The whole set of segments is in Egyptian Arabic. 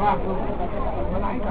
سمحتوا انا عايز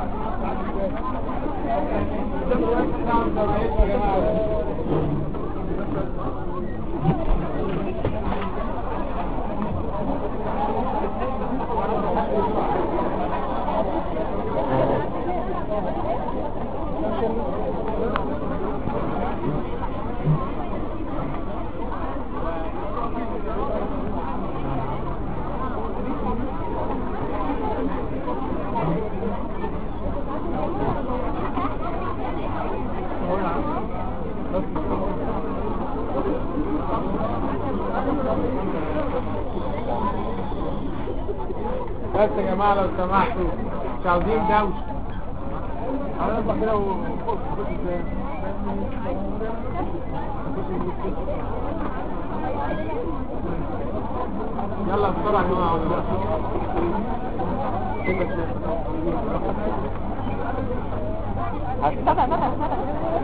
بس يا جماعة لو سمحتوا مش عاوزين دوشة هنطلع كده وخش خش ازاي يلا بسرعة يا جماعة تابع تابع تابع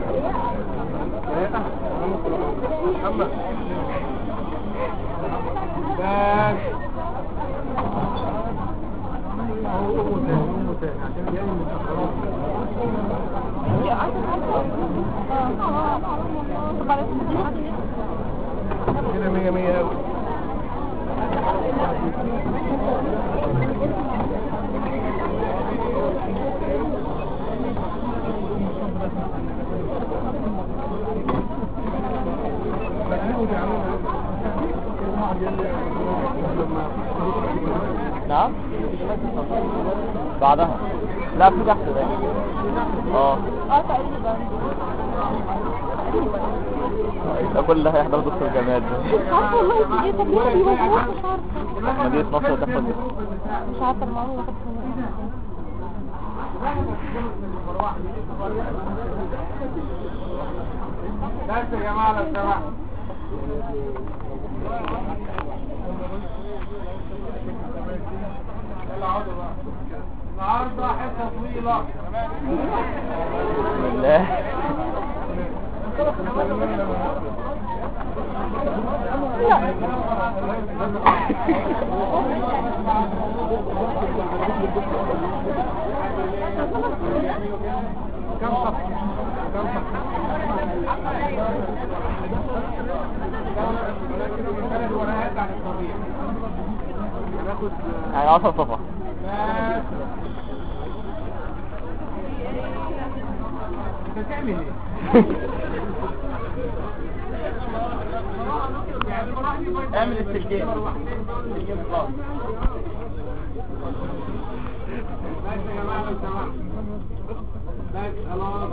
محمد بس اهو قوموا تاني قوموا تاني عشان جاي متأخرين كده مية مية أوي نعم بعدها لا في تحت ده اه اه تقريبا ده كل اللي هيحضر دكتور جمال ده مش عارفه والله انت ايه طب ليه بيوجهوك مش عارفه مدينة نصر تحفظ مش عارفه المعلومه كانت فين. بس يا جماعة لو سمحت يلا اقعدوا بقى النهارده حصة طويلة بسم الله كم صفحة؟ كم صفحة؟ ثلاث ورقات عن الطبيعة هناخد يعني 10 صفحة بس انت بتعمل ايه؟ اعمل السجين بس يا جماعة لو سمحت بس خلاص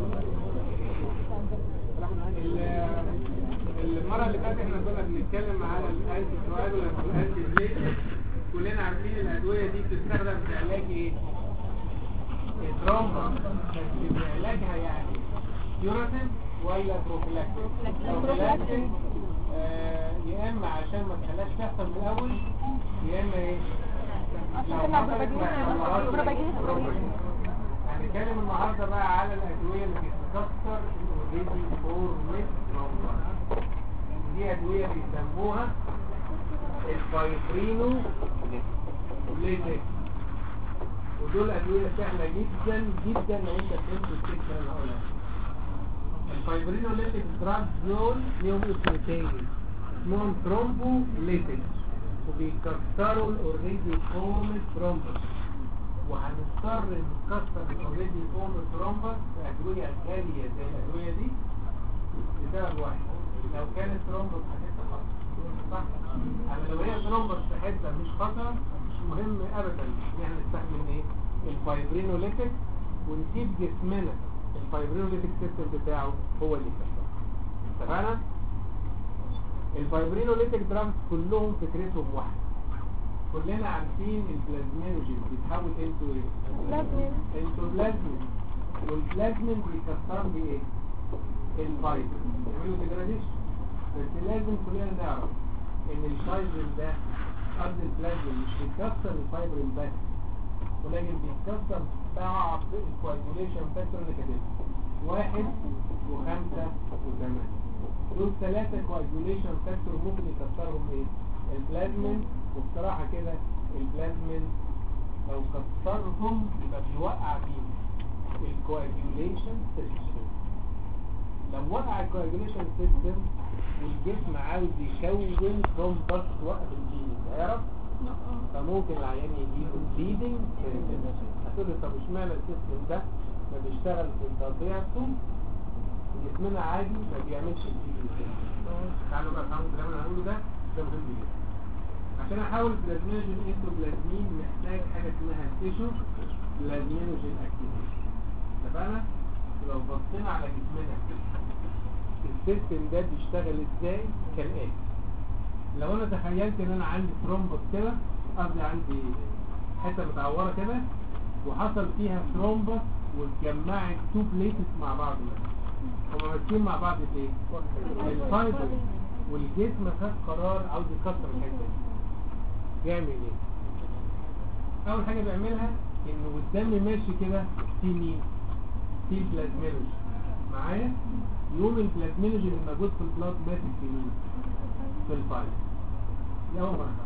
ال- المرة اللي فاتت احنا كنا بنتكلم على الانتي سوايبل والانتي بليت كلنا عارفين الادوية دي بتستخدم في علاج ايه؟ الترومبا بس في علاجها يعني كيوراتيف ولا بروفيلاكتيك؟ بروفيلاكتيك آه، يا اما عشان ما تخليهاش تحصل من الاول يا اما ايه؟ عشان لو تمنع حصلت ما يحصلهاش. بروباجين هنتكلم النهارده بقى على الادويه اللي بتكسر الاوريدي فورميت ترومبا دي ادويه بيسموها الفايبرينو ليتك ودول ادويه سهله جدا جدا لو انت فهمت الفكره اللي هقولها الفايبرينو ليتك دراج دول ليهم اسمتين اسمهم ترومبو ليتك وبيكسروا الاوريدي فورميت ترومبس وهنضطر نكسر الاوريدي فورم ترومبس بادويه غاليه زي الادويه دي لسبب واحد لو كانت ترومبس في حته خطر صح؟ اما لو هي ترومبس في حته مش خطر مش مهم ابدا ان احنا نستخدم ايه؟ الفايبرينوليتك ونسيب جسمنا الفايبرينوليتك سيستم بتاعه هو اللي يكسر اتفقنا؟ الفايبرينوليتك دراجز كلهم فكرتهم واحده كلنا عارفين البلازمينوجين بيتحول انتو ايه؟ لازم انتو بلازمين والبلازمين بيكسر بايه؟ الفايبر يعملوا ديجراديشن بس لازم كلنا نعرف ان الفايبر ده قبل البلازمين مش بيكسر الفايبر بس ولكن بيكسر بعض الكواجوليشن فاكتور اللي كاتبها واحد وخمسة وثمانية دول ثلاثة كواجوليشن فاكتور ممكن يكسرهم ايه؟ البلازمين وبصراحة كده البلازمين لو كسرهم يبقى بيوقع مين الكواجيوليشن سيستم لو وقع الكواجيوليشن سيستم والجسم عاوز يكون ترومبس توقف البليدنج هيعرف فممكن العيان يجيله بليدنج هتقول لي طب اشمعنى السيستم ده ما بيشتغل في طبيعته جسمنا عادي ما بيعملش بليدنج تعالوا بقى فهموا الكلام اللي انا هقوله ده ده مهم جدا عشان احول بلازمينوجين انتو بلازمين محتاج حاجه اسمها تيشو بلازمينوجين اكتيفيشن اتفقنا لو بصينا على جسمنا السيستم ده بيشتغل ازاي كالاتي لو انا تخيلت ان انا عندي ثرومبس كده قصدي عندي حته متعوره كده وحصل فيها ثرومبس واتجمعت تو بليتس مع بعض مثلا هما ماسكين مع بعض في ايه؟ الفايبر والجسم خد قرار عاوز يكسر الحته دي يعمل ايه؟ اول حاجه بيعملها انه والدم ماشي كده في مين؟ في البلازمينوجين معايا؟ يقوم البلازمينوجين الموجود في البلاد ماسك في مين؟ في الفايبر دي اول مرحله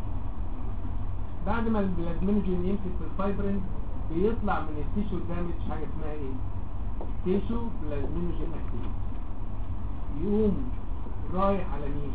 بعد ما البلازمينوجين يمسك في الفايبرين بيطلع من التيشو دامج حاجه اسمها ايه؟ تيشو بلازمينوجين اكتيفيتي يقوم رايح على مين؟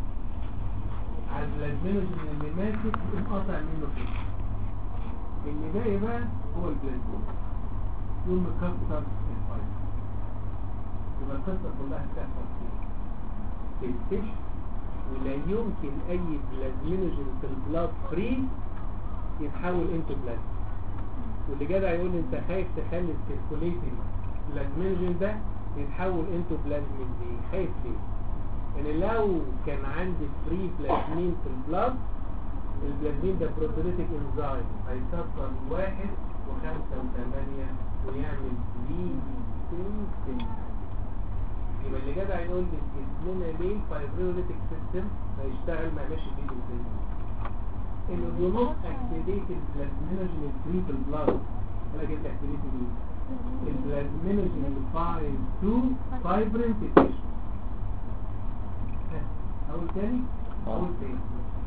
على البلازمينوجين اللي ماسك يقوم قاطع منه كده اللي باقي بقى هو البلازمين يقوم مكسر الفايبر يبقى القصه كلها بتحصل في التيشو ولا يمكن اي بلازمينوجين في البلاد فري يتحول انتو بلازما واللي جدع يقول لي انت خايف تخلي السيركوليتنج بلازمينوجين ده يتحول انتو بلازمين ليه خايف ليه يعني لو كان عندي فري بلازمين في البلاد البلازمين ده بروتوليتيك انزايم هيكسر واحد وخمسة وثمانية ويعمل بليدنج يبقى اللي جدع يقول لي جسمنا ليه الفايبريوليتيك سيستم هيشتغل ما يعملش بليدنج تاني انه do not activate البلازمينوجين الفري في البلاد ولا جبت activate مين البلازمينوجين اللي bind to fibrin في التيشو اقول تاني اقول تاني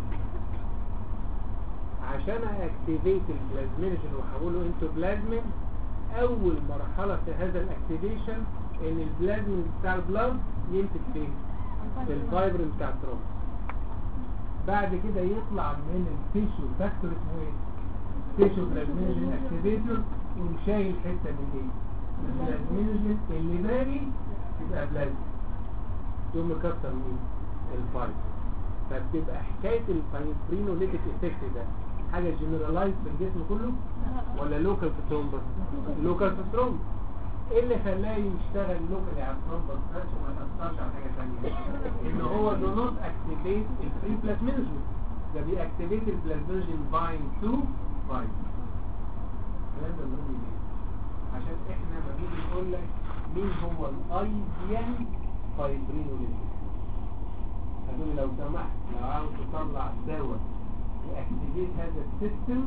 عشان اكتيفيت البلازمينوجين واحوله انتو بلازمين اول مرحله في هذا الاكتيفيشن ان البلازمين بتاع البلاد يمسك فين في الفايبرين بتاع الترومب بعد كده يطلع من التيشو فاكتور اسمه ايه تيشو بلازمينوجين اكتيفيتور ومشايل حته من ايه من البلازمينوجين اللي باقي يبقى بلازما يقوم مكسر مين الفايبر فبتبقى حكايه الفايبرينوليتيك افكت ده حاجه جنرالايز في الجسم كله ولا لوكال في الترومبس لوكال في الترومبس ايه اللي خلاه يشتغل لوكالي على الترومبس بس وما يأثرش على حاجه ثانيه ان هو دو نوت اكتيفيت الفري بلازمينوجين ده بيأكتيفيت البلازمينوجين باين تو باين الكلام ده مهم ليه عشان احنا ما بنيجي نقول لك مين هو الايديال فايبرينوليتيك هتقولي لو سمحت لو عاوز تطلع دواء يأكتيفيت هذا السيستم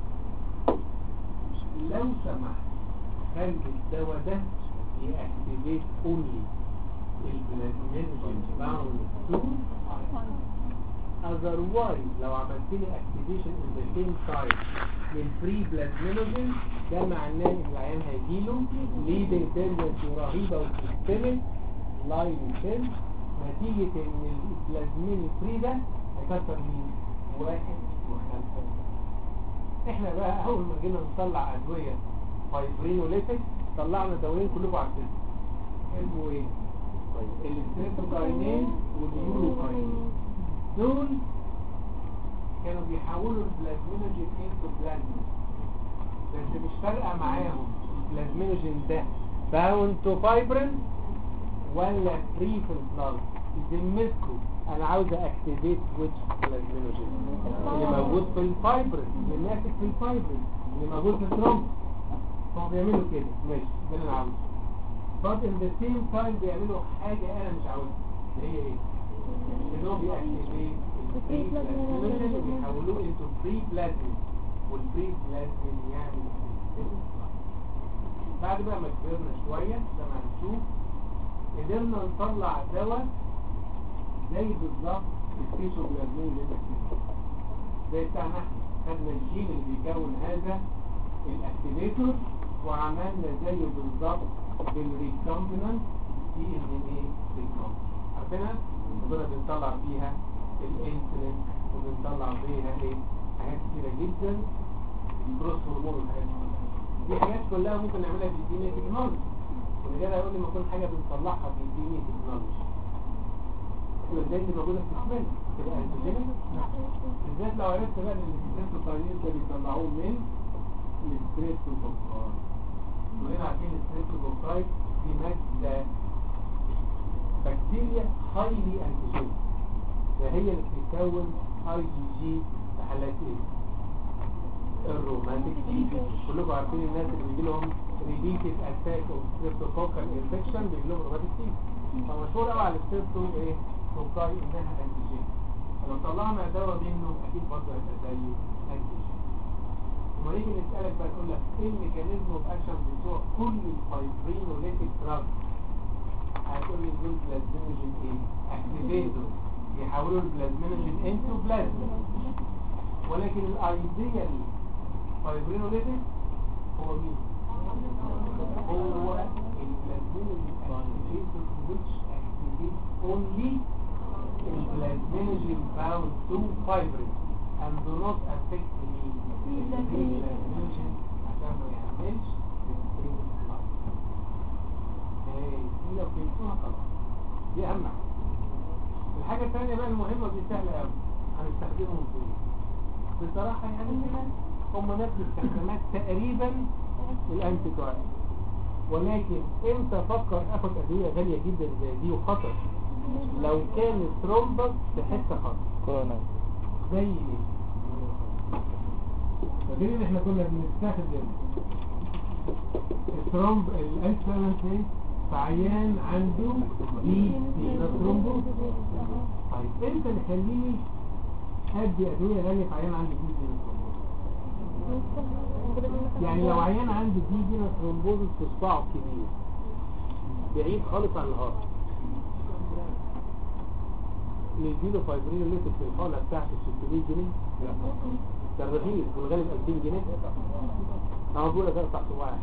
لو سمحت خلي الدواء ده يأكتيفيت اونلي البلازمينوجين باوند تو otherwise لو عملت لي activation in the same site للفري بلازمينوجين ده معناه ان العيان هيجيله leading tendency رهيبة وسيستمك لاين سيل نتيجة ان البلازمين الفري ده هيكسر مين؟ واحد وخمسة احنا بقى اول ما جينا نطلع ادوية فايبرينوليتك طلعنا دوايين كلكم عارفين اسمه ايه؟ الستريبتوكاينين واليوروكاينين دول كانوا بيحولوا البلازمينوجين انتو بلازمين بس مش فارقه معاهم البلازمينوجين ده باوند تو فايبرين ولا فري في البلاد يذمتكم انا عاوز اكتيفيت ويتش بلازمينوجين اللي موجود في الفايبرين اللي ماسك في الفايبرين اللي موجود في الترومب هم بيعملوا كده ماشي ده اللي انا عاوزه but in the same time بيعملوا حاجة انا مش عاوزها اللي هي ايه انهم بيأكتيفيت الفري بلازمين ويحولوه انتو فري بلازمين والفري بلازمين يعمل بعد بقى ما كبرنا شوية زي ما هنشوف قدرنا نطلع دواء زي بالظبط التيشو بلازمين اللي انت فيه زي بتاعنا احنا خدنا الجين اللي بيكون هذا الاكتيفيتور وعملنا زيه بالظبط بالريكومبيننت دي ان ان ايه ريكومبيننت عارفينها؟ كنا بنطلع فيها الانسولين وبنطلع فيها ايه حاجات كتيره جدا الجروس هرمون والحاجات دي دي حاجات كلها ممكن نعملها بالدي ان تكنولوجي والرجال هيقول لي ما كل حاجه بنصلحها بالدي ان تكنولوجي احنا ازاي دي موجوده في جسمنا تبقى انتوجينيك بالذات لو عرفت بقى ان الستريبتوكاينين ده بيطلعوه من الستريبتوكاين كلنا عارفين الستريبتوكاين دي ماده بكتيريا هايلي انتيجين فهي اللي بتكون اي جي جي في حالات ايه؟ الروماتيك فيفر كلكم عارفين الناس اللي بيجي لهم ريبيتد اتاك اوف ستريبتوكوكال انفكشن بيجي لهم روماتيك فيفر فمشهور قوي على الستريبتو ايه؟ توكاي انها انتيجين فلو طلعنا دواء منه اكيد برضه هيبقى زيه انتيجين وما نيجي نسالك بقى تقول لك ايه الميكانيزم اوف اكشن بتوع كل الفايبرينوليتيك دراج هتقول لي دول بلازمينوجين ايه اكتيفيتور يحولوا البلازمينوجين انتو بلازما ولكن الايديال فايبرينوليتيك هو مين هو البلازمينوجين اكتيفيتور which activates only البلازمينوجين bound to fibrin and do not affect the البلازمينوجين عشان ما يعملش دي لو فهمتوها خلاص دي اهم حاجه الحاجه الثانيه بقى المهمه دي سهله قوي هنستخدمهم في ايه بصراحه يعني هم نفس الاستخدامات تقريبا الانتي ولكن امتى افكر اخد ادويه غاليه جدا زي دي وخطر لو كان الثرومبس في حته خطر كورونا زي ايه فاكرين احنا كنا بنستخدم الثرومب الانسولين ايه في عيان عنده دي دي ثرومبو طيب امتى نخليني ادي ادويه غاليه في عيان عنده دي دي يعني لو عيان عنده دي دي ثرومبوزس في صباعه كبير بعيد خالص عن الهارت نديله فايبرينوليتك في الحالة بتاعته 600 جنيه ده الرغيف والغالب 2000 جنيه انا بقول لك اقطع صباعي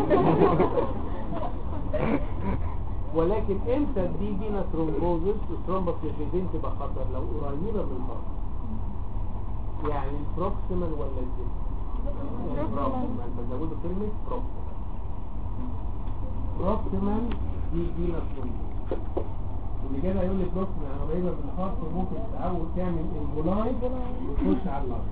ولكن امتى دي دينا ثرومبوزس الثرومبس الجيزين تبقى خطر لو قريبه من الهارت يعني البروكسيمال ولا الديس البروكسيمال بزودوا كلمه بروكسيمال بروكسيمال دي دينا ثرومبوزس اللي كده يقول لي بروكسيمال يعني قريبه من الهارت وممكن تعود تعمل امبولاي وتخش على الهارت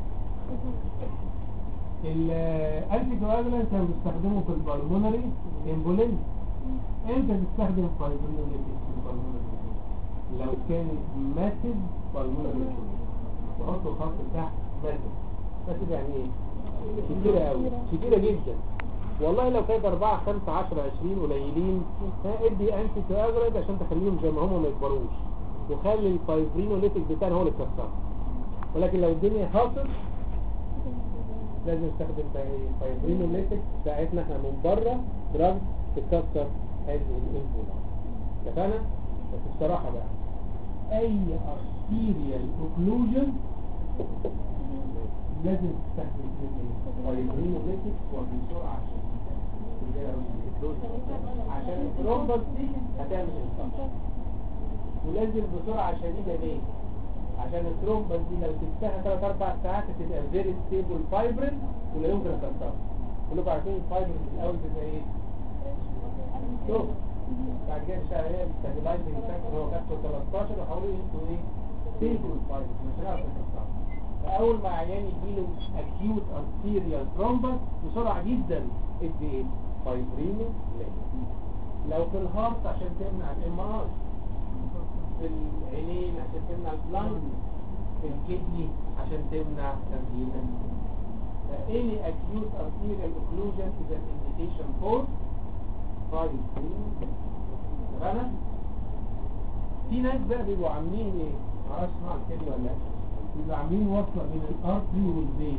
الانتي كواجولانت كانوا بيستخدموا في البلمونري امبولين امتى تستخدم فايبرينوليتيك في البلمونري لو كانت ماسيف بلمونري وحطوا خط تحت ماسيف ماسيف يعني ايه كتيرة قوي كتيرة جدا والله لو كانت 4 5 10 20 قليلين ها ادي انتي كواجولانت عشان تخليهم زي ما هم ما يكبروش وخلي الفايبرينوليتيك بتاعنا هو اللي يكسرها ولكن لو الدنيا حاصل لازم نستخدم فايبرينوليتك بتاعتنا احنا من بره دراج تكسر هذه الانفولا اتفقنا؟ بس بصراحة بقى اي ارتيريال اوكلوجن لازم تستخدم فايبرينوليتك وبسرعة شديدة عشان الثرومبس دي هتعمل انفاق ولازم بسرعة شديدة ليه؟ عشان الثرومبس دي لو سبتها 3 4 ساعات هتبقى فيري ستيبل فايبرين ولا يمكن اكسرها كلكم عارفين الفايبرين في الاول بتبقى ايه شوف بعد كده اشتغل هي ستابلايزنج فاكتور هو كابتور 13 وحاولوا انتوا ايه ستيبل فايبرين مش هنعرف نكسرها فاول ما عيان يجيله اكيوت ارتيريال ثرومبس بسرعه جدا ادي ايه فايبرين لو في الهارت عشان تمنع الام ار في العينين عشان تمنع البلايند في الكدني عشان تمنع تمديد any acute arterial occlusion is an indication for fibrin تمام في ناس بقى بيبقوا عاملين ايه معرفش اسمع الكلمه ولا لا بيبقوا عاملين وصله بين الارتري والفين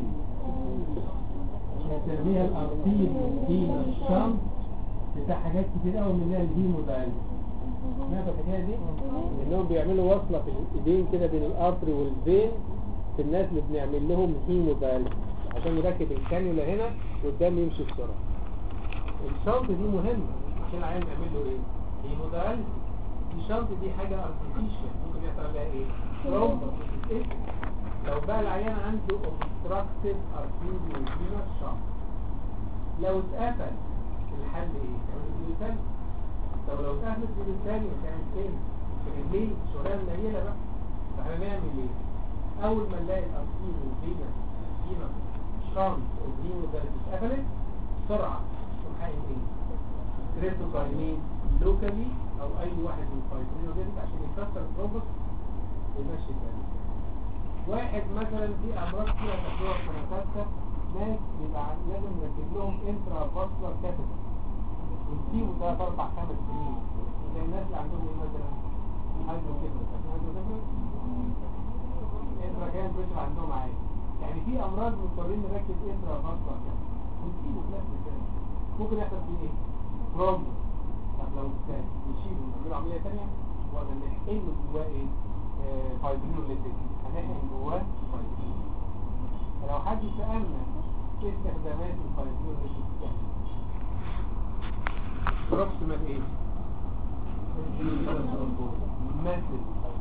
بنسميها الارتيري فينا الشمس بتاع حاجات كتير قوي منها الهيمودايلز سمعتوا الحكايه دي؟ انهم بيعملوا وصله في الايدين كده بين الارتري والفين في الناس اللي بنعمل لهم هيموداياليسيس عشان يركب الكانيولا هنا والدم يمشي بسرعه الشنط دي مهمه عشان العيان نعمل له ايه هيموداياليسيس الشنط دي حاجه ارتفيشال ممكن يحصل لها ايه ترومبس لو بقى العيان عنده obstructive arterial venous shock لو اتقفل الحل ايه؟ تعمل له طب لو اتقفلت من الثاني هتعمل فين؟ في رجليه شغلانه منيله بقى فاحنا نعمل ايه؟ اول ما نلاقي الارتيريال فينس فينس شانت والفينو ده اتقفلت بسرعه تقوم حاقن ايه؟ ستريبتوكاينين لوكالي او اي واحد من الفايبرينو عشان يكسر الثرومبس ويمشي الدم واحد مثلا في امراض فيها تكوين منافسه ناس بيبقى لازم نركب لهم انترا فاسكولار كاتيتر ونسيبه ثلاث اربع خمس سنين زي الناس اللي عندهم ايه مثلا هايدرو كيفرس هايدرو كيفرس انترا كان بريشر عندهم عالي يعني في امراض مضطرين نركب انترا فاسكولار كاتيتر ونسيبه في نفس السنه ممكن يحصل فيه ايه؟ بروبلم طب لو كان نشيله ونعمل له عمليه ثانيه ولا نحقن جواه ايه؟ فايبرينوليتيك هنحقن جواه فايبرين لو حد سألنا ايه استخدامات الفايبرينوليتيك بروكسيمال ايه؟ مثل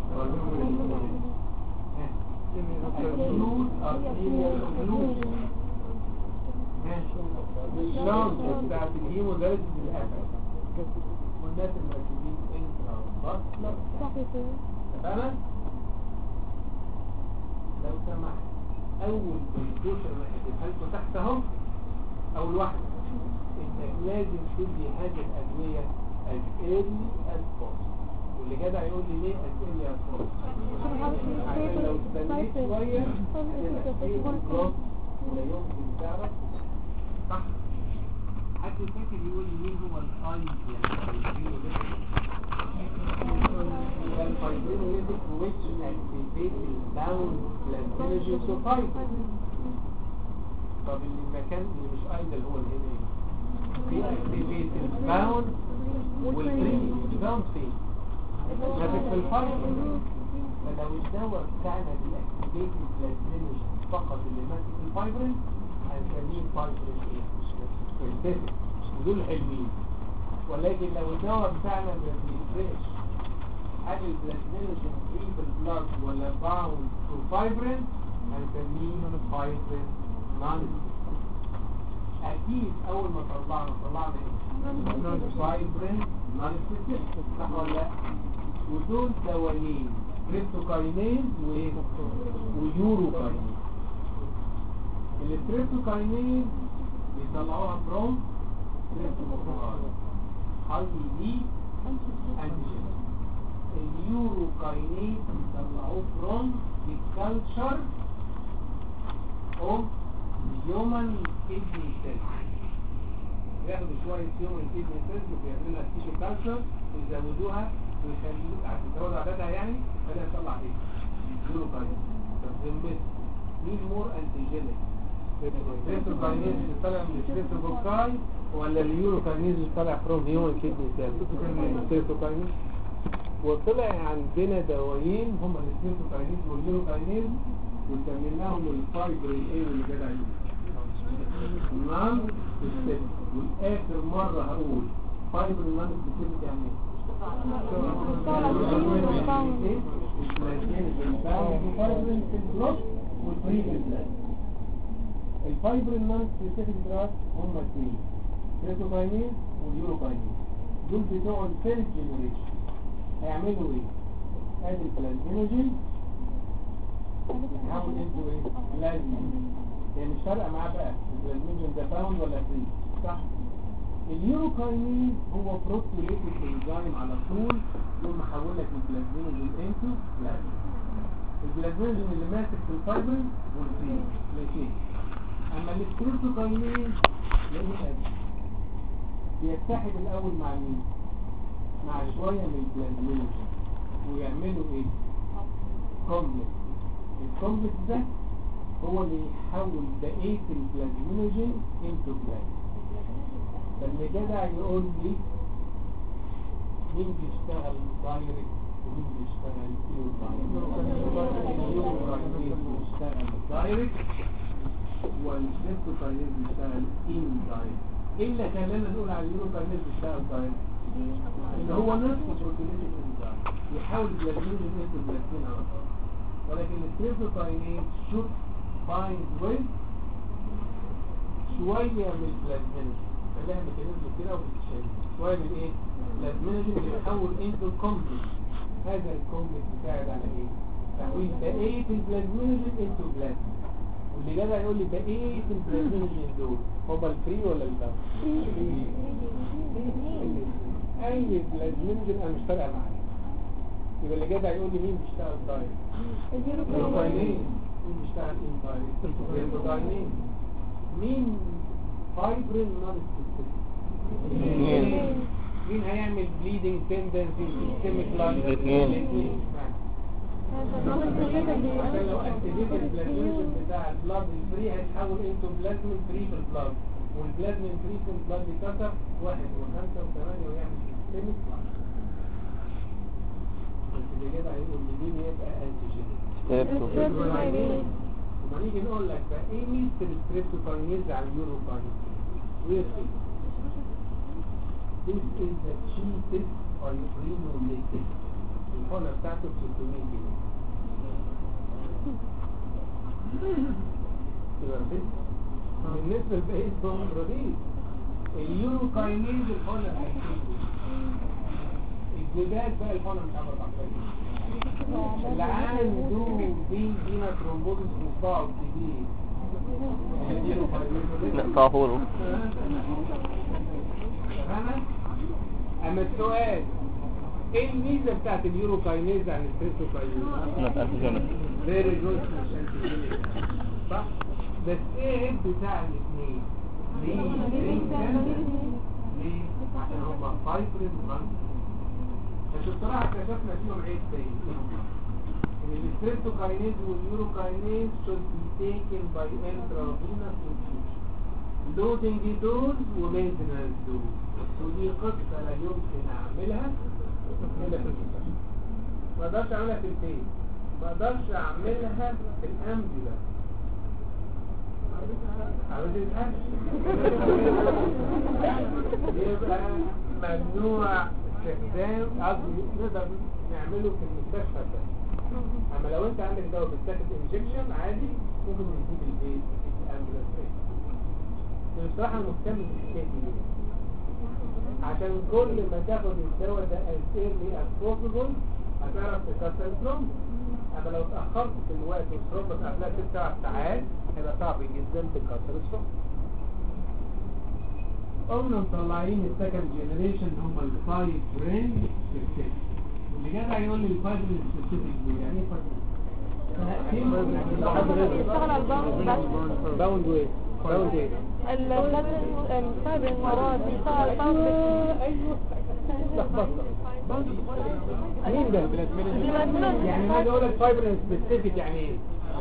الجلود ارتيريال جلود الشانس بتاعت الهيموداليسيس للأسف والناس المركبين انترا باسلر تمام لو سمحت اول بنتوشر اللي هتبقى لكم تحت اهو اول واحده انك لازم تدي هذه الادويه as early as possible واللي جدع يقول لي ليه as early as possible عشان لو استنيت شويه هتبقى كتير بالكروس ولا يمكن تعرف صح حد فاكر يقول لي مين هو الاي الفايبرينوليتيك which activate the down plantinogen survival طب المكان اللي مش ايدل هو اللي هنا ايه؟ في activate الباوند والبري الباوند فين؟ ماسك في الفايبر فلو الدواء بتاعنا بيأكتيفيت البلازمينوجين فقط اللي ماسك في الفايبرين هنسميه فايبرين ايه؟ سبيسيفيك ودول حلوين ولكن لو الدواء بتاعنا ما بيفرقش هل البلازمينوجين فري في البلاد ولا باوند تو فايبرين هنسميه فايبرين نون اكيد اول ما طلعنا طلعنا ايه؟ فايبرين نون سبيسيفيك صح ولا لا؟ ودول دوايين تريبتوكاينيز وايه؟ ويوروكاينيز التريبتوكاينيز بيطلعوها فروم تريبتوكاينيز هاي دي انتيجين اليوروكاينيز بيطلعوه فروم الكالتشر اوف هيومن كيدني سيل ياخدوا شويه هيومن كيدني سيلز وبيعملوا لها تيشو كالتشر ويزودوها ويخلوا عشان تزود عددها يعني خليها تطلع ايه؟ يوروكاينيز طب ذمتك مين مور انتيجينيك؟ الستريبتوكاينيز اللي طالع من الستريبتوكاي ولا اليوروكاينيز اللي طالع فروم هيومن كيدني سيل؟ الستريبتوكاينيز وطلع عندنا دوايين هم الستريبتوكاينيز واليوروكاينيز وسميناهم الفايبرين ايه اللي جدع نان سبيسيفيك والاخر مره هقول فايبرين نان سبيسيفيك يعني ايه؟ الفايبرين نان سبيسيفيك دراج هم اثنين تريتوكاينين واليوروكاينين دول بتوع الفيرست جينيريشن هيعملوا ايه؟ ادي البلازمينوجين يتحول انتو ايه؟ بلازما هي مش فارقه معاه بقى البلازمينوجين ده باوند ولا فري صح؟ اليوروكاينين هو بروتوليتد انزيم على طول يقوم محول لك البلازمينوجين انتو بلازما البلازمينوجين اللي ماسك في الفايبر والفري ماشي اما الستريبتوكاينين لقيت بيتحد الاول مع مين؟ مع شويه من البلازمينوجين ويعملوا ايه؟ كومبلكس الكومبلكس ده هو اللي يحول بقيه البلازمينوجين انتو بلازما فاللي جدع يقول لي مين بيشتغل دايركت مين بيشتغل اليوروكاينيز بيشتغل دايركت والستريبتوكاينيز بيشتغل اندايركت ايه اللي خلانا نقول على اليوروكاينيز بيشتغل دايركت ان هو نفسه بروتينيتك انزايم يحاول البلازمين ينقل البلازمين على طول ولكن الستريبتوكاينيز should bind with شوية من البلازمين خليها ميكانيزم كده وبتتشال شوية من ايه؟ البلازمينوجين بيتحول انتو كومبلكس هذا الكومبلكس بيساعد على ايه؟ تحويل بقية البلازمينوجين انتو بلازما واللي جدع يقول لي بقية البلازمينوجين دول هما الفري ولا الباو؟ اي بلازمينوجين انا مش فارقة معايا يبقى اللي جدع يقول لي مين بيشتغل دايركت اليوروكاينين مين بيشتغل اندايركت اليوروكاينين مين فايبرين نون الاثنين. مين هيعمل بليدنج تندنسي سيستميك لاين الاثنين. عشان لو اكتيفيت البلازمينوجين بتاع البلاد الفري هيتحول انتو بلازمين فري في البلاد والبلازمين فري في البلاد بيكسر واحد وخمسة وثمانية ويعمل سيستميك لاين بس اللي كده هيقول لي مين يبقى انتيجينيك ستريبتو لما نيجي نقول لك بقى ايه ميزه الستريبتوكاينيز على اليوروكاينيز وير This is the cheapest fibrinolytic الحقنة بتاعته ب 600 جنيه يبقى رخيص بالنسبة لبقيتهم رخيص اليوروكاينيز الحقنة ب 2000 الجداد بقى الحقنة مش عارف 14 اللي عنده دي دينا ترومبوزس مصباعه كبير نقطعه له فاهمة؟ اما السؤال ايه الميزة بتاعت اليوروكاينيز عن الستريبتوكاينيز؟ نبقى انتيجينيك فيري جود مش انتيجينيك صح؟ بس ايه الهيد بتاع الاثنين؟ ليه؟ ليه كده؟ ليه؟ عشان هما فايبرين رانك بس بصراحة اكتشفنا فيهم عيب تاني ان الستريبتوكاينيز واليوروكاينيز should be taken by intravenous infusion loading dose ومينتنس دوز ودي قصة لا يمكن اعملها الا في المستشفى ما اقدرش اعملها في البيت ما اقدرش اعملها في الامبيولانس عاوز يبقى ممنوع استخدام قصدي نقدر نعمله في المستشفى بس اما لو انت عندك دواء بتاخد انجكشن عادي ممكن تجيب البيت تجيب الامبيولانس أنا بصراحة مهتم بالحكاية دي ليه؟ عشان كل ما تاخد الدواء ده as early as possible هتعرف تكسر الثرومب اما لو اتأخرت في الوقت والثرومب قبلها ست سبع ساعات هيبقى صعب جدا تكسر الثرومب قمنا مطلعين السكند جنريشن هم الفايف برين سيركت واللي جدع يقول لي الفايف برين سيركت دي يعني ايه بيشتغل على الباوند باوند ويت باوند ويت الفايبر المراد بيشتغل على الباوند ايوه لخبطه مين ده يعني ما اقول لك فايبر سبيسيفيك يعني ايه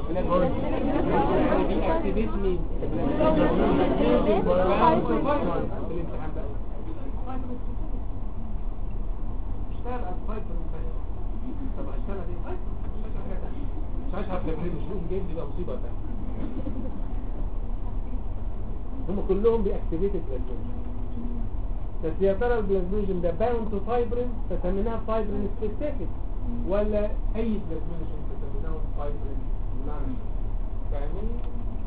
يعني بيأكتيفيت مين بالامتحان بقى اشتغل على الفايبر طب اشتغل ايه مش هشرح لك مش ممكن جايب لي بقى مصيبه تانية هم كلهم بيأكتيفيت البلازمينوجين بس يا ترى البلازمينوجين ده باوند تو فايبرين فسميناه فايبرين سبيسيفيك ولا اي بلازمينوجين فسميناه فايبرين نان فاهمين؟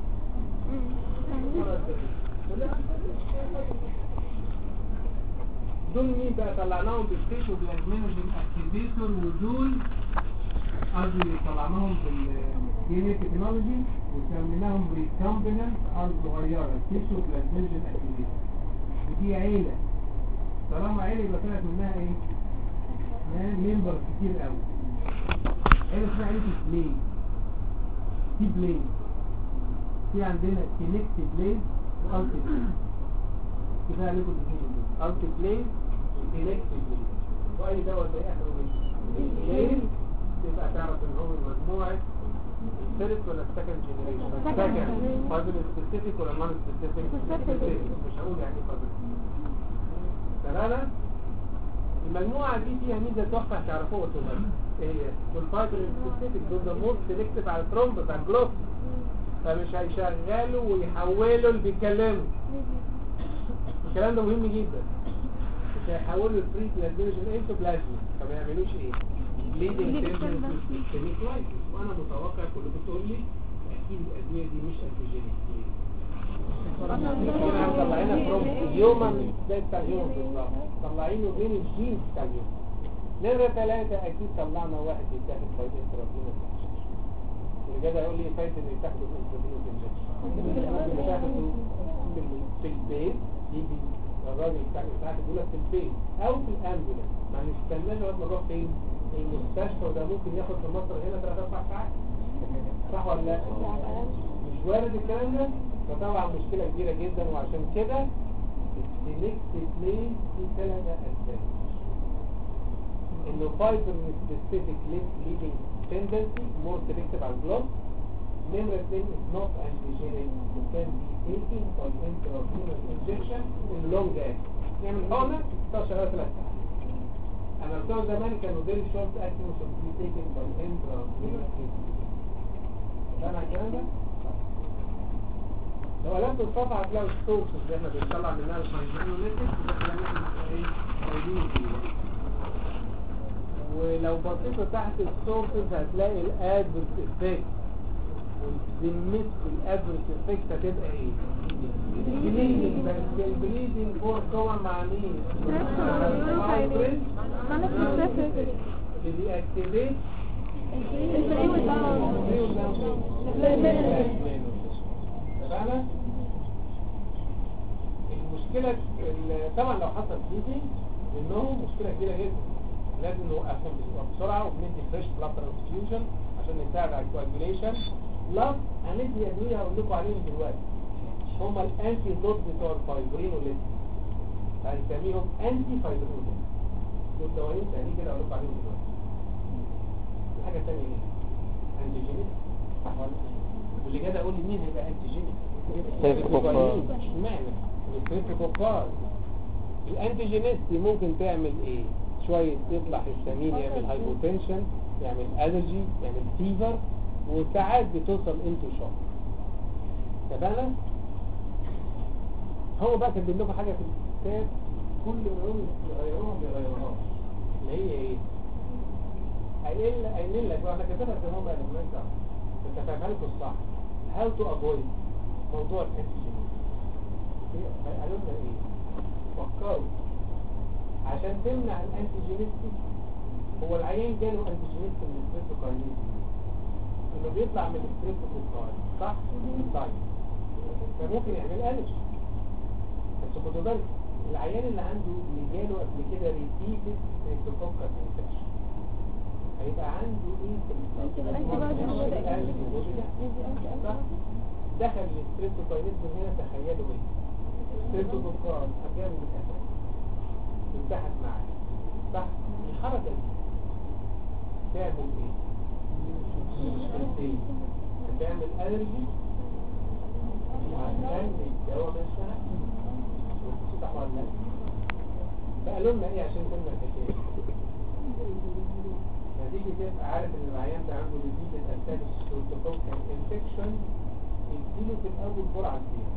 دول مين بقى طلعناهم بالستيت وبلازمينوجين اكتيفيتور ودول قصدي طلعناهم بالدي ان تكنولوجي وسميناهم ريكامبيننت ارض صغيره تيشو بلازمينوجين اكتيفيتور ودي عيله طالما عيله يبقى طلعت منها ايه؟ ممبر كتير قوي عيله اسمها عيله بلين في بلين في عندنا كينكت بلين والت بلين كفايه عليكم الاثنين دول الت بلين وكينكت بلين واي دواء زي اخره بلين تبقى تعرف ان هو مجموعه الثالث ولا السكند جنريشن السكند فاضل سبيسيفيك ولا نون سبيسيفيك مش هقول يعني فاضل ثلاثة المجموعة دي فيها ميزة تحفة هتعرفوها اوتوماتيك ايه هي؟ دول فايبر سبيسيفيك دول ذا موست سيلكتيف على الترومبس على الجروث فمش هيشغلوا ويحولوا اللي بيتكلموا الكلام ده مهم جدا مش هيحولوا الفري بلازمينوجين انتو بلازما فما يعملوش ايه؟ ليدنج سيستميك لايسيس وانا متوقع كلكم تقول لي اكيد الادويه دي مش انتيجينيك ليه؟ كده مطلعينها فروم هيومن ده بتاع هيومن بالظبط طلعينه بين الجينز بتاع الهيومن نمرة ثلاثة أكيد طلعنا واحد يتاخد فايت انترافينوس اللي جدع يقول لي فايت إنه يتاخدوا انترافينوس انجكشن يتاخدوا في ال- في البيت يجي الراجل بتاع يتاخد يقول لك في البيت أو في الأمبولانس ما نستناش لغاية ما نروح فين؟ المستشفى وده ممكن ياخد في مصر هنا ثلاث أربع ساعات صح ولا لا؟ مش وارد الكلام ده فطبعا مشكلة كبيرة جدا وعشان كده السيلكت بليس في ثلاث أسباب انه فايبر سبيسيفيك ليدنج تندنسي مور سيلكتيف على البلوك نمرة اثنين is not antigenic it can be taken for intravenous injection in long act نعمل حقنة تشتغل شغالة ثلاث ساعات انا بتوع زمان كانوا very short acting should be taken by intravenous injection فاهم على الكلام ده؟ لو قلبت الصفحة هتلاقوا السورسز اللي احنا بنطلع منها الفايبرينوليتك ولو بصيتوا تحت السورسز هتلاقي الادفرس افكت والذمت الادفرس افكت هتبقى ايه؟ بليدنج بس البليدنج فور كوما مع مين؟ مع الفايبرين اللي بيأكتيفيت فاهمة؟ المشكلة ال- طبعا لو حصل بليدنج منهم مشكلة كبيرة جدا لازم نوقفهم بس- بسرعة وبندي فريش بلاد ترانسفيوجن عشان نساعد على الكواجوليشن بلس هندي أدوية هقول لكم عليهم دلوقتي هما الانتي دوت بتوع الفايبرين ولسه هنسميهم انتي فايبرين دول دوايين تاني كده هقول لكم عليهم دلوقتي الحاجة التانية ايه؟ انتيجينيك صح ولا لا؟ واللي جاي اقول لي مين هيبقى انتيجينيك؟ ستريبتوكوكاي. اشمعنى؟ الستريبتوكوكاي الانتيجينيستي ممكن تعمل ايه؟ شوية يطلع هستامين يعمل هايبوتنشن يعمل الرجي يعمل فيفر وساعات بتوصل انتو شوك تمام؟ هو بقى كان بيقول لكم حاجة في الكتاب كل يوم يغيروها ما بيغيروهاش اللي هي ايه؟ قايل قايلين لك بقى انا كاتبها في هم الالمنت بس هفهمها لكم الصح هاو تو افويد موضوع الانتيجين قالوا لنا ايه فكروا عشان تمنع الانتيجينيستي هو العيان جاله انتيجينيستي من الستريبتوكاينيز انه بيطلع من الستريبتوكاين صح؟ طيب فممكن يعمل الرجي بس خدوا بالكم العيان اللي عنده اللي جاله قبل كده ريبيتد ستريبتوكوكال انفكشن هيبقى عنده ايه في الأنتي صح؟ دخل الستريبتوكاينيز من هنا تخيلوا ايه ستريبتوكوكال اجابه بالاساس انتحت معاه صح الحركه دي تعمل ايه مشكلتين هتعمل الرجي وهتخلي الدواء ما يشتغلش صح ولا لا فقالوا لنا ايه عشان تمنع الحكايه نتيجة تبقى عارف ان العيان ده عنده جديد الاسباب ستريبتوكوكال انفكشن يديله في الاول جرعه كبيره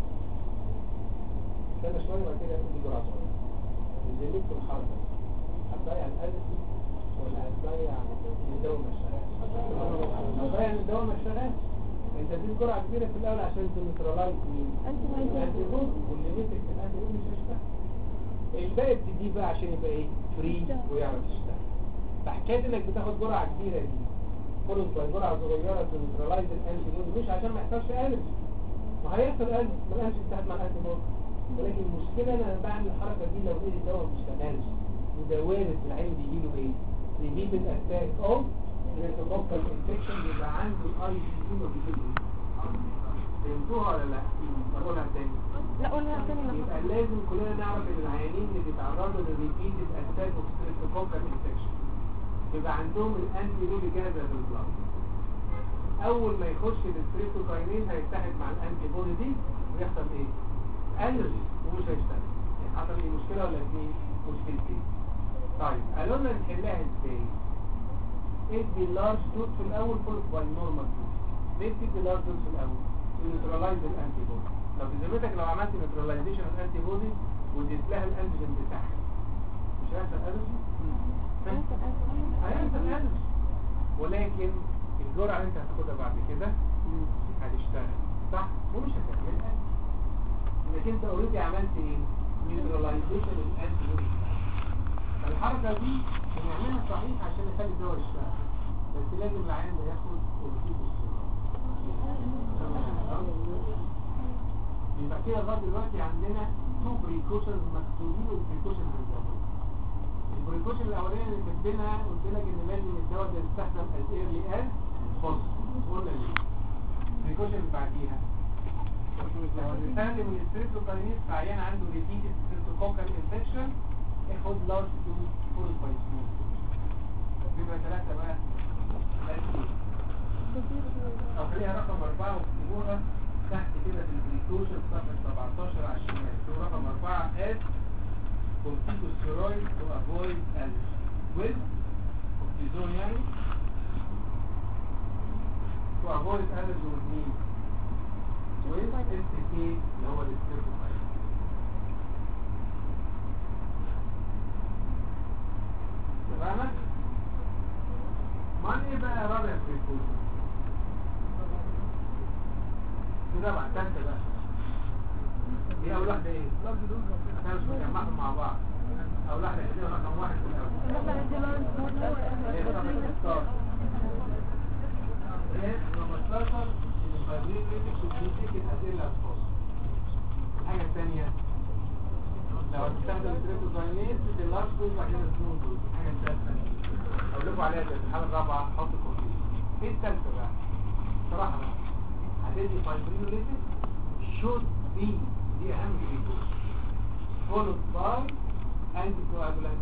استنى شويه وبعد كده يدي جرعه صغيره نزلت في الحركه هتضيع الالرجي ولا هتضيع ان الدواء ما اشتغلش هتضيع ان الدواء ما اشتغلش انت اديت جرعه كبيره في الاول عشان تنيوترالايز مين الانتي بوز واللي مسك في الانتي بوز مش هيشتغل الباقي بتديه بقى عشان يبقى ايه فري ويعرف يشتغل فحكايه انك بتاخد جرعه كبيره دي فرض جرعه صغيره تنيوترالايز الانتي بوز مش عشان ما يحصلش الرجي ما هيحصل الرجي ما الانتي بتاعت مع الانتي بوز ولكن المشكله ان انا بعمل الحركه دي لو لقيت الدواء ما بيشتغلش وده وارد العين بيجي له ايه؟ بيجيب الاتاك اوف الانتروكال انفكشن بيبقى عنده الاي سي يو ما بيجيبش فهمتوها ولا لا؟ بقولها تاني لا قولها تاني يبقى لازم كلنا نعرف ان العيانين اللي بيتعرضوا للريبيتد اتاك اوف ستريبتوكوكال انفكشن يبقى عندهم الانتي بودي جاهزه في البلاد اول ما يخش الستريبتوكاينين هيتحد مع الانتي بودي دي ويحصل ايه؟ الرجي ومش هيشتغل يعني حصل ايه مشكله ولا اثنين؟ مشكلتين طيب قالوا لنا نحلها ازاي ادي لارج دوز في الاول فولد باي نورمال دوز ليه بتدي لارج دوز في الاول نيوترلايز الانتي بودي لو بذمتك لو عملت نيوترلايزيشن الانتي بودي واديت لها الانتيجين بتاعها مش هيحصل الرجي هيحصل الرجي ولكن الجرعه اللي انت هتاخدها بعد كده هتشتغل صح ومش هتعمل الرجي انك انت اوريدي عملت ايه نيوترلايزيشن الانتي بودي فالحركه دي بنعملها صحيح عشان نخلي الدواء يشتغل بس لازم العيان ده ياخد يبقى كده لغايه دلوقتي عندنا تو بريكوشنز مكتوبين والبريكوشن هنزود البريكوشن الاولاني اللي كاتبينها قلت لك ان لازم الدواء ده يستخدم از ايرلي از بص قلنا ليه البريكوشن اللي بعديها لو هنستخدم الستريبتوكاينيز في عيان عنده ريبيتد ستريبتوكوكال انفكشن اخد لارج دوز فول بايسمين يبقى ثلاثة بقى الأسئلة أو خليها رقم أربعة واكتبوها تحت كده في البريكوشن صفحة 17 على الشمال اكتبوا رقم أربعة as corticosteroid to avoid allergy with cortisone يعني to avoid allergy with mean with STK اللي هو الاستيرويد تمام ما ايه بقى رابع بريكوشن كده بقى تالتة بقى دي اول واحدة ايه احنا مش مجمعهم مع بعض اول واحدة دي رقم واحد في الاول هي رقم 16 هي 15 الفايبرين ريتك والبيتك الاسئلة الفاصل الحاجة الثانية لو هتستخدم التريبوزاينيز باللارج دوز بعد كده سمول دوز الحاجة الثالثة اقول لكم عليها زي الحالة الرابعة حط كورتيز ايه الثالثة بقى؟ صراحة بقى هتدي فايبرينوليتك should be دي اهم بريكوشن followed by anticoagulant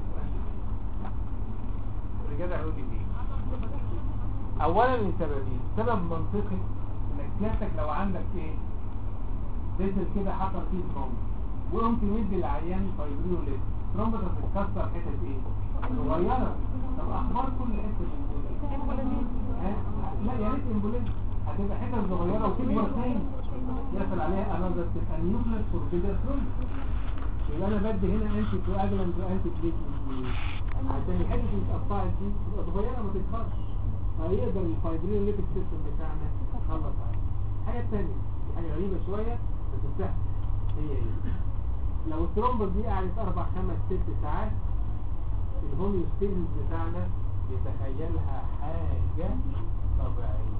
الرجالة عودي دي اولا لسببين سبب منطقي انك سيادتك لو عندك ايه فيسل كده حصل فيه ترومب وقمت مدي العيان فايبرينوليتك ترومب هتتكسر حتت ايه صغيرة طب اخبار كل حتة امبوليزم لا يا ريت امبوليزم هتبقى حتت صغيرة وتكبر تاني يحصل عليها انذر تبقى نيوكليس فوربيدر ثرومب يبقى انا بدي هنا انتي كواجلانت وانتي بليتمنت عشان الحته اللي اتقطعت دي تبقى صغيره ما تكبرش فيقدر الفايبرينوليتيك سيستم بتاعنا يخلص عليها الحاجه الثانيه حاجه غريبه شويه بس سهله هي ايه لو الترومبس دي قعدت اربع خمس ست ساعات الهوميوستيزيس بتاعنا يتخيلها حاجه طبيعيه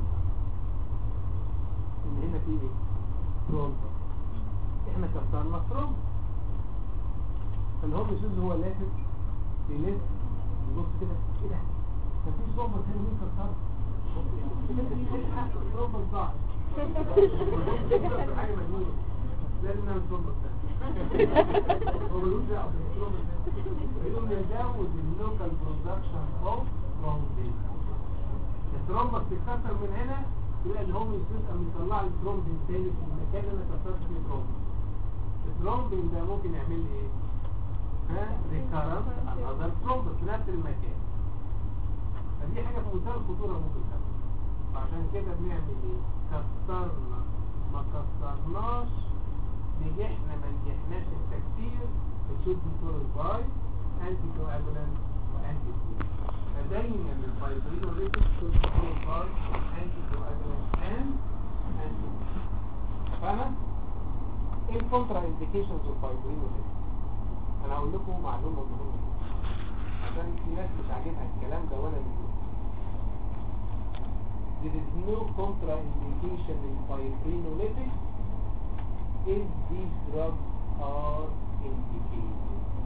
ان هنا في ايه ترومبس احنا كسرنا ترومبس فالهوميوستيزيس هو لافت بيلف يبص كده ايه ده مفيش ترومبس هنا مين كسرها الحق ترومبس ضاع حاجه مجنونه لازم نعمل ترومبس هو ملوش دعوه بالترومبس يقوم يزود اللوكال برودكشن اوف ترومبين الترومبس تتكسر من هنا يبقى الهوميوستيزيس قام يطلع لي ترومبين تاني في المكان اللي انا كسرت فيه ترومبين الترومبين ده ممكن يعمل لي ايه؟ ها ريكارنت انذر ترومبس في نفس المكان فدي حاجه في منتهى الخطوره ممكن تحصل عشان كده بنعمل ايه كسرنا ما كسرناش نجحنا ما نجحناش التكسير الشوت بيكون باي انتي كواجولانت وانتي بي فدايما الفايبرينوليتك شوت بيكون باي انتي كواجولانت اند انتي فاهمه ايه الكونترا انديكيشنز اوف فايبرينوليتك انا هقول لكم معلومه مهمه عشان في ناس مش عاجبها الكلام ده ولا بيقول There is no contraindication in fibrinolytics if these drugs are indicated.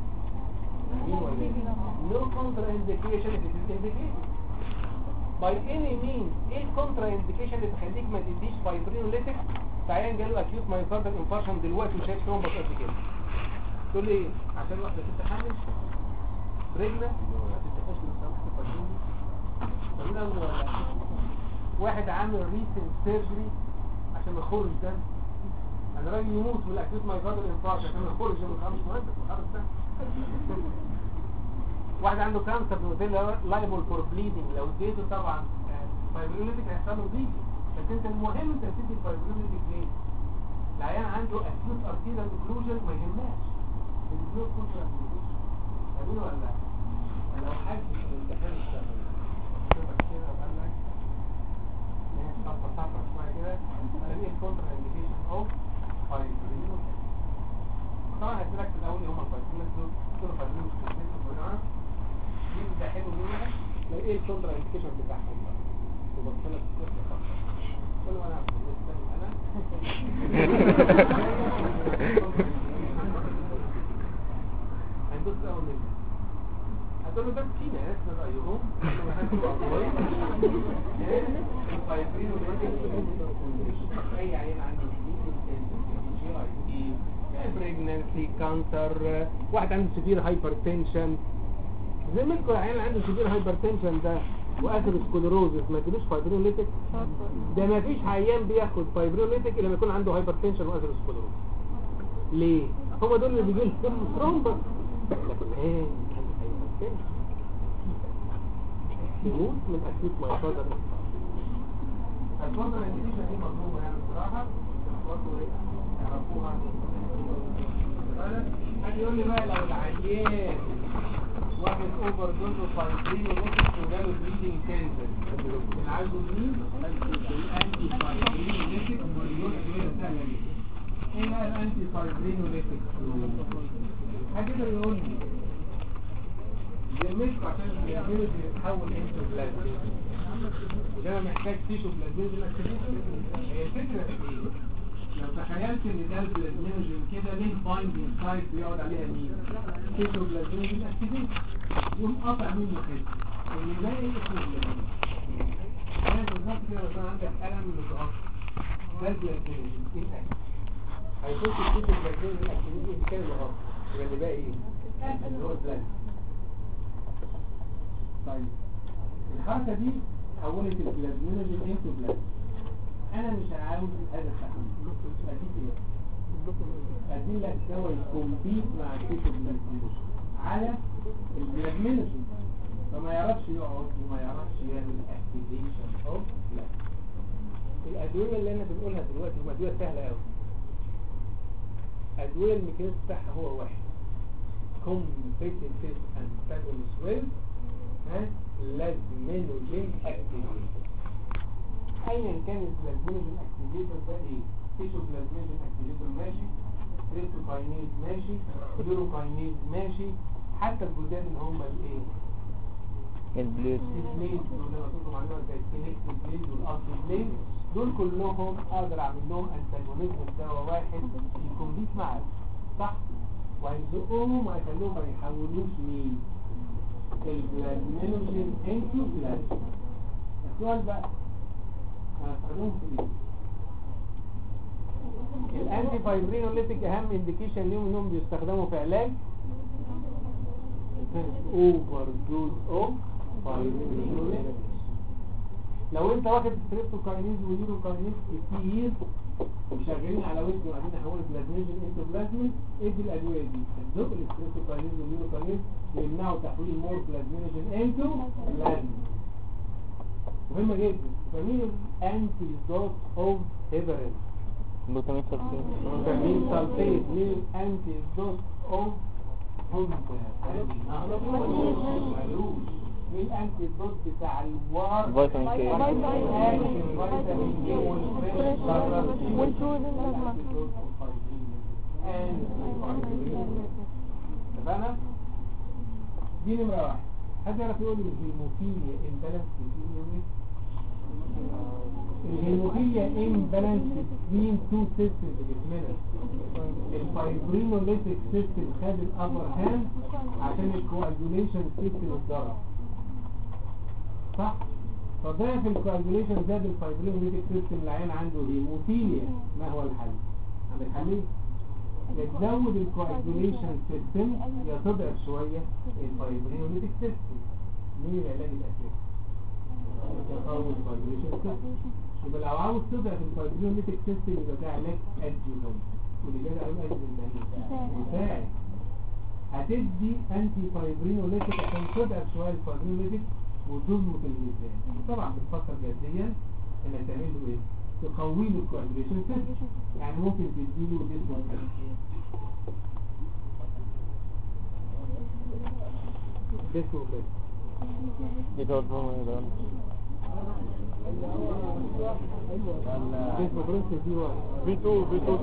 No contraindication if it is indicated. By any means, ايه الكونتراانديكيشن اللي تخليك ما تديش fibrinolytics تعيان جاله acute myocardial infarction دلوقتي مش هيك ترومبس قد كده تقول لي ايه عشان واحده ست حامل رجله ما تتفقش لو سمحت فاضيين طب ولا واحد عامل ريسنت سيرجري عشان ما يخرج دم انا راجل يموت من الاكيوت مايكاردال انفاركت عشان ما يخرج من الخمس مهندس الخمس ده واحد عنده كانسر بنوتيلا لايبل فور بليدنج لو اديته طبعا فايبريوليتك هيحصل له بليدنج بس انت المهم انت تدي الفايبريوليتك ليه؟ العيان عنده اكيوت ارتيريال اوكلوجن ما يهمناش الجلوكوز كونترا فاهمين ولا لا؟ لو حد في الامتحان اشتغل شوفك كده وقال لك صفر صفر شويه كده الاقي الكونترا انديكيشن اوف فايبريوليتك طبعا هسألك في الاول هم الفايبريوليتك دول دول فايبريوليتك مين ده حلو منها لو ايه الكونترا انديكيشن بتاعهم بقى وبص لك كل ما انا بالنسبه لي انا هندوس اول منه هتقول له ده كينا اسم رايهم الفايبرين اي عيان عنده بريجنانسي كانسر واحد عنده سيفير هايبرتنشن زي ما يكون العيان اللي عنده سيفير هايبرتنشن ده واثيروسكليروزس ما يديلوش فايبريوليتك ده ما فيش عيان بياخد فايبريوليتك الا لما يكون عنده هايبرتنشن واثيروسكليروزس ليه هو دول اللي بيجي لهم ثرومبس لكن ايه عنده هايبرتنشن يموت من اكيوت مايوكاردال الفترة الجديدة دي مطلوبة يعني بصراحة برضه ايه يعرفوها حد يقول لي بقى لو العيان واحد اوفر دوز وفايبرين ونصف وجاله بريدنج كانسر اللي عايزه مين؟ الانتي فايبرين ونسك مليون ادويه سهله جدا ايه بقى الانتي فايبرين ونسك؟ حد يقدر يقول لي يهمك عشان يعملوا يتحول انتو بلازما وده محتاج تيشو بلازميزم هي الفكره في ايه؟ لو تخيلت ان ده البلازمينوجين كده ليه بايندينج سايت بيقعد عليها مين؟ تيشو بلازمينوجين اكتيفيت يقوم قاطع منه حته اللي باقي اسمه بلازمينوجين انا بالظبط كده لو كان عندك قلم متغطى ده البلازمينوجين ايه الاكل؟ هيخش التيشو بلازمينوجين اكتيفيت كده مغطى يبقى اللي باقي ايه؟ اللي هو البلازما طيب الحركة دي حولت البلازمينوجين انتو بلازما انا مش عاوز هذا التحويل اديك ايه ادي لك دواء يكمبيت مع الكيتو بلازمينوجين على البلازمينوجين فما يعرفش يقعد وما يعرفش يعمل اكتيفيشن اوف بلازما الادويه اللي انا بنقولها دلوقتي هم ادويه سهله قوي ادويه الميكانيزم بتاعها هو واحد competitive antagonist with لازمينوجين اكتيفيتور ايا كان اللازمينوجين اكتيفيتور ده ايه تيشو بلازمينوجين اكتيفيتور ماشي تريبتوكاينيز ماشي يوروكاينيز ماشي حتى الجداد اللي هم الايه البليد البليد اللي مكتوب عليهم زي السيلكت بليد والاصل بليد دول كلهم اقدر اعمل لهم انتاجونيزم بدواء واحد يكمبيت معاك صح وهيزقهم وهيخليهم ما يحولوش مين البلازمينوجين انتو بلازما السؤال بقى هنستخدمهم في ايه الانتي فايبرينوليتيك اهم انديكيشن ليهم انهم بيستخدموا في علاج اوفر دوز اوف فايبرينوليتيك لو انت واخد ستريبتوكاينيز ويوروكاينيز كتير وشغالين على وزن وعايزين نحول البلازمينوجين انتو بلازمين ادي الادويه دي الدوب الستريبتوكاينيز واليوروكاينيز يمنعوا تحويل مور بلازمينوجين انتو بلازمين مهمه جدا فمين الانتي دوت اوف هيبرين بوتامين سلفيت فمين سلفيت مين الانتي دوت اوف هومبا مين الانتي دوت بتاع الوار فيتامين كي فيتامين كي والفريش والفلويد اللازمة اتفقنا؟ دي نمرة واحد حد يعرف يقول لي الهيموفيليا امبالانس في الهيموفيليا امبالانس بين تو سيستمز في جسمنا الفايبرينوليتيك سيستم خد الابر هاند عشان الكواجوليشن سيستم اتضرب صح؟ فضعف الكواجوليشن زاد الفايبرينوليتيك سيستم العيان عنده هيموفيليا ما هو الحل؟ عند الحلين يا تزود الكواجوليشن سيستم يا تضعف شوية الفايبرينوليتيك سيستم مين العلاج الأساسي؟ تقوي الفايبريشن سيستم يبقى لو عاوز تضعف الفايبرينوليتيك سيستم يبقى ده علاج ادجوفنت واللي جاي اقول ادجوفنت ده مساعد مساعد تفهمنا؟ دي نمرة واحد حد يعرف يقول لي الهيموفيليا امبالانس مين تو سيستمز في جسمنا الفايبرينوليتيك سيستم خد الابر هاند عشان الكواجوليشن سيستم اتضرب صح؟ فضعف الكواجوليشن زاد الفايبرينوليتيك سيستم العيان عنده هيموفيليا ما هو الحل؟ عند الحلين يا تزود الكواجوليشن سيستم يا تضعف شوية الفايبرينوليتيك سيستم يبقى لو عاوز تضعف الفايبرينوليتيك سيستم يبقى ده علاج ادجوفنت واللي جاي اقول ادجوفنت هتدي انتي فايبرينوليتيك عشان تضعف شويه الفايبرينوليتيك وتظبط الميزان وطبعا بتفكر جديا انك تعمل له ايه؟ تقوي له الكوادريشن سيستم يعني ممكن تديله ديسمال ديسمال دي تقعد فوق ده ديسمال برنس دي واحد بي 2 بي 2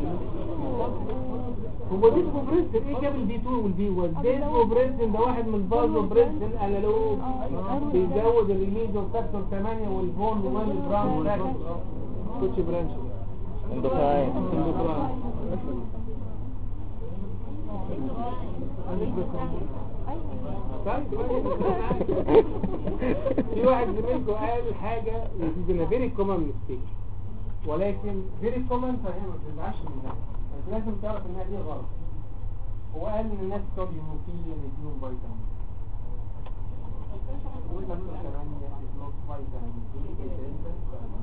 هو ديسمو برينسن ايه جاب البي 2 والبي 1 ديسمو برينسن ده واحد من بازو برينسن انالوج بيزود الريليز فاكتور 8 والفون 1 براون فاكتور كوتش برانش اندوكراين اندوكراين في واحد زميلكم قال حاجة يجينا فيري كومن ميستيك ولكن فيري كومن فهي ما بتزعلش منها بس لازم تعرف انها دي غلط هو قال ان الناس بتوع الهيموفيليا نديهم فيتامين وإحنا بنقول كمان is not vitamin D dependent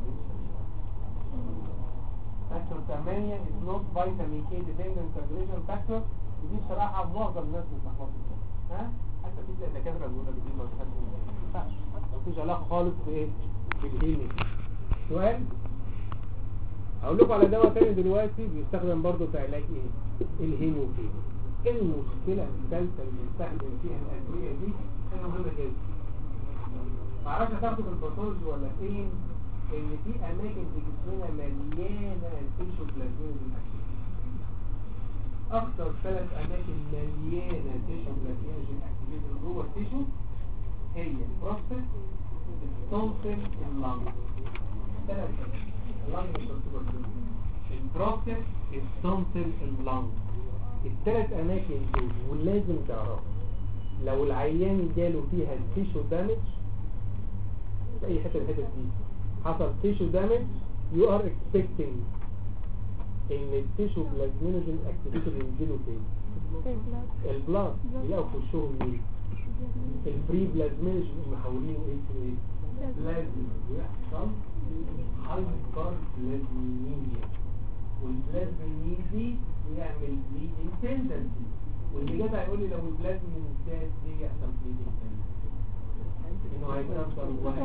فاكتور 8 is not vitamin K dependent coagulation factor ودي بصراحة معظم الناس بتلخبط فيها ها حتى في تلاقي دكاترة بيقولوا لك دي ما ينفعش مفيش علاقة خالص بإيه؟ بالهيمي سؤال هقول لكم على دواء تاني دلوقتي بيستخدم برضه في علاج ايه؟ الهيموفيليا المشكلة الثالثة اللي بنستخدم فيها الأدوية دي حاجة مهمة جدا معرفش هتاخده في الباثولوجي ولا فين ان في اماكن في جسمنا مليانة تيشو بلازمين بالاكتيف اكتر ثلاث اماكن مليانة تيشو بلازمين اكتيفيتد جوه التيشو هي البروستات التونسل اللنج ثلاث اللنج مش مكتوبة كده. البروستات التونسل اللنج الثلاث اماكن دول ولازم تعرفوا لو العيان جاله فيها التيشو دامج في اي حته من الحتت دي حصل تيشو دامج يو ار اكسبكتنج ان التيشو بلازمينوجين اكتيفيتد ينزلوا فين البلاد يلاقوا في وشهم مين الفري بلازمينوجين محولينه ايه تو ايه لازم يحصل هايبر بلازمينيا والبلازمين دي يعمل بليدنج تندنسي واللي جدع يقول لي لو البلازمين زاد ليه يحصل بليدنج تندنسي انه هيكسر واحد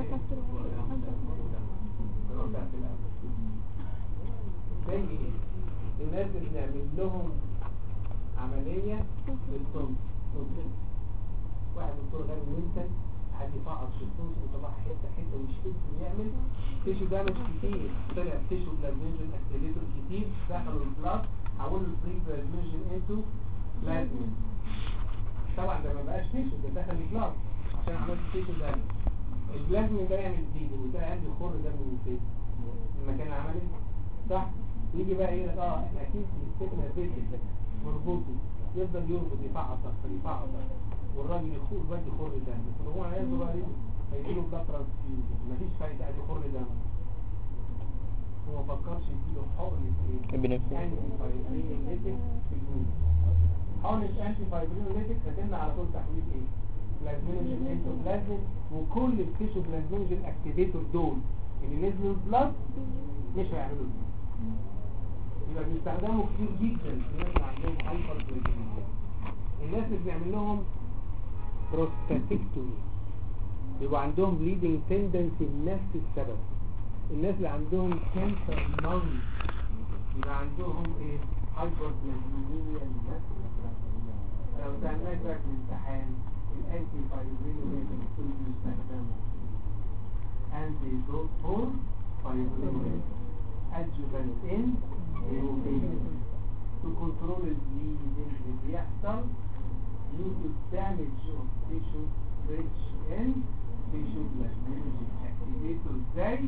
زي ايه الناس اللي بنعمل لهم عملية للصمت واحد دكتور غير منتج حد يفعص في الصمت وطلع حتة حتة ويشد ويعمل تيشو دامج كتير طلع تيشو بلازمينجن اكتيفيتور كتير دخلوا البلاس حولوا الفري بلازمينجن انتو بلازمين طبعا ده ما بقاش تيشو ده دخل البلاس عشان عملت تيشو دامج البلازمين ده يعمل بليدنج وده عندي خر دم من فين من المكان العملي صح يجي بقى يقول لك اه احنا اكيد مسكنا فيزيك مربوطه يفضل يربط يفعص اكتر يفعص اكتر والراجل يخور بقى يخر دم هو عايزه بقى ايه هيجيله بلاد ترانسفيوجن مفيش فايده قاعد يخر دم هو ما فكرش يديله حقن ايه ابنفرين انتي فايبرينوليتيك في الجنون حقنة انتي فايبرينوليتيك هتمنع على طول تحويل ايه بلازمينوجين انتو بلازمين وكل التيشو بلازمينوجين اكتيفيتور دول اللي نزلوا البلاد مش هيعملوا دي يبقى بيستخدموا كتير جدا في الناس اللي عندهم هايبر بلازمينيا الناس اللي بيعمل لهم بروستاتيكتومي بيبقى عندهم بليدنج تندنسي لنفس السبب الناس اللي عندهم كانسر لانج يبقى عندهم ايه هايبر بلازمينيا لنفس السبب لو سألناك بقى في الامتحان الانتي فايبرينوليتيك اللي بيستخدموا انتي دوت فور فايبرينوليتيك adjuvant in hemophilia to control the bleeding اللي بيحصل due to damage of tissue rich in tissue plasminogen activator ازاي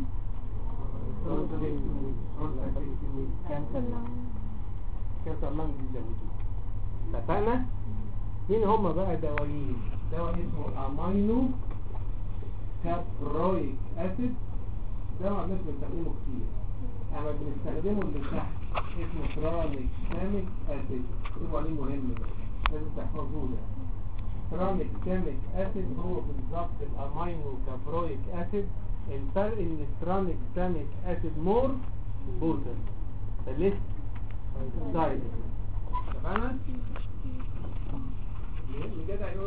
كانسر كانسر لانج بيزودوه اتفقنا مين هم بقى دوايين دواء اسمه امينو كابرويك اسيد ده ما الناس بنستخدمه كتير اما بنستخدمه اللي تحت اسمه ترانيك سامك اسيد اكتبوا عليه مهم ده لازم تحفظوه ده ترانيك سامك اسيد هو بالظبط الامينو كابرويك اسيد الفرق ان الترانيك سامك اسيد مور بوتن فليس سايد تمام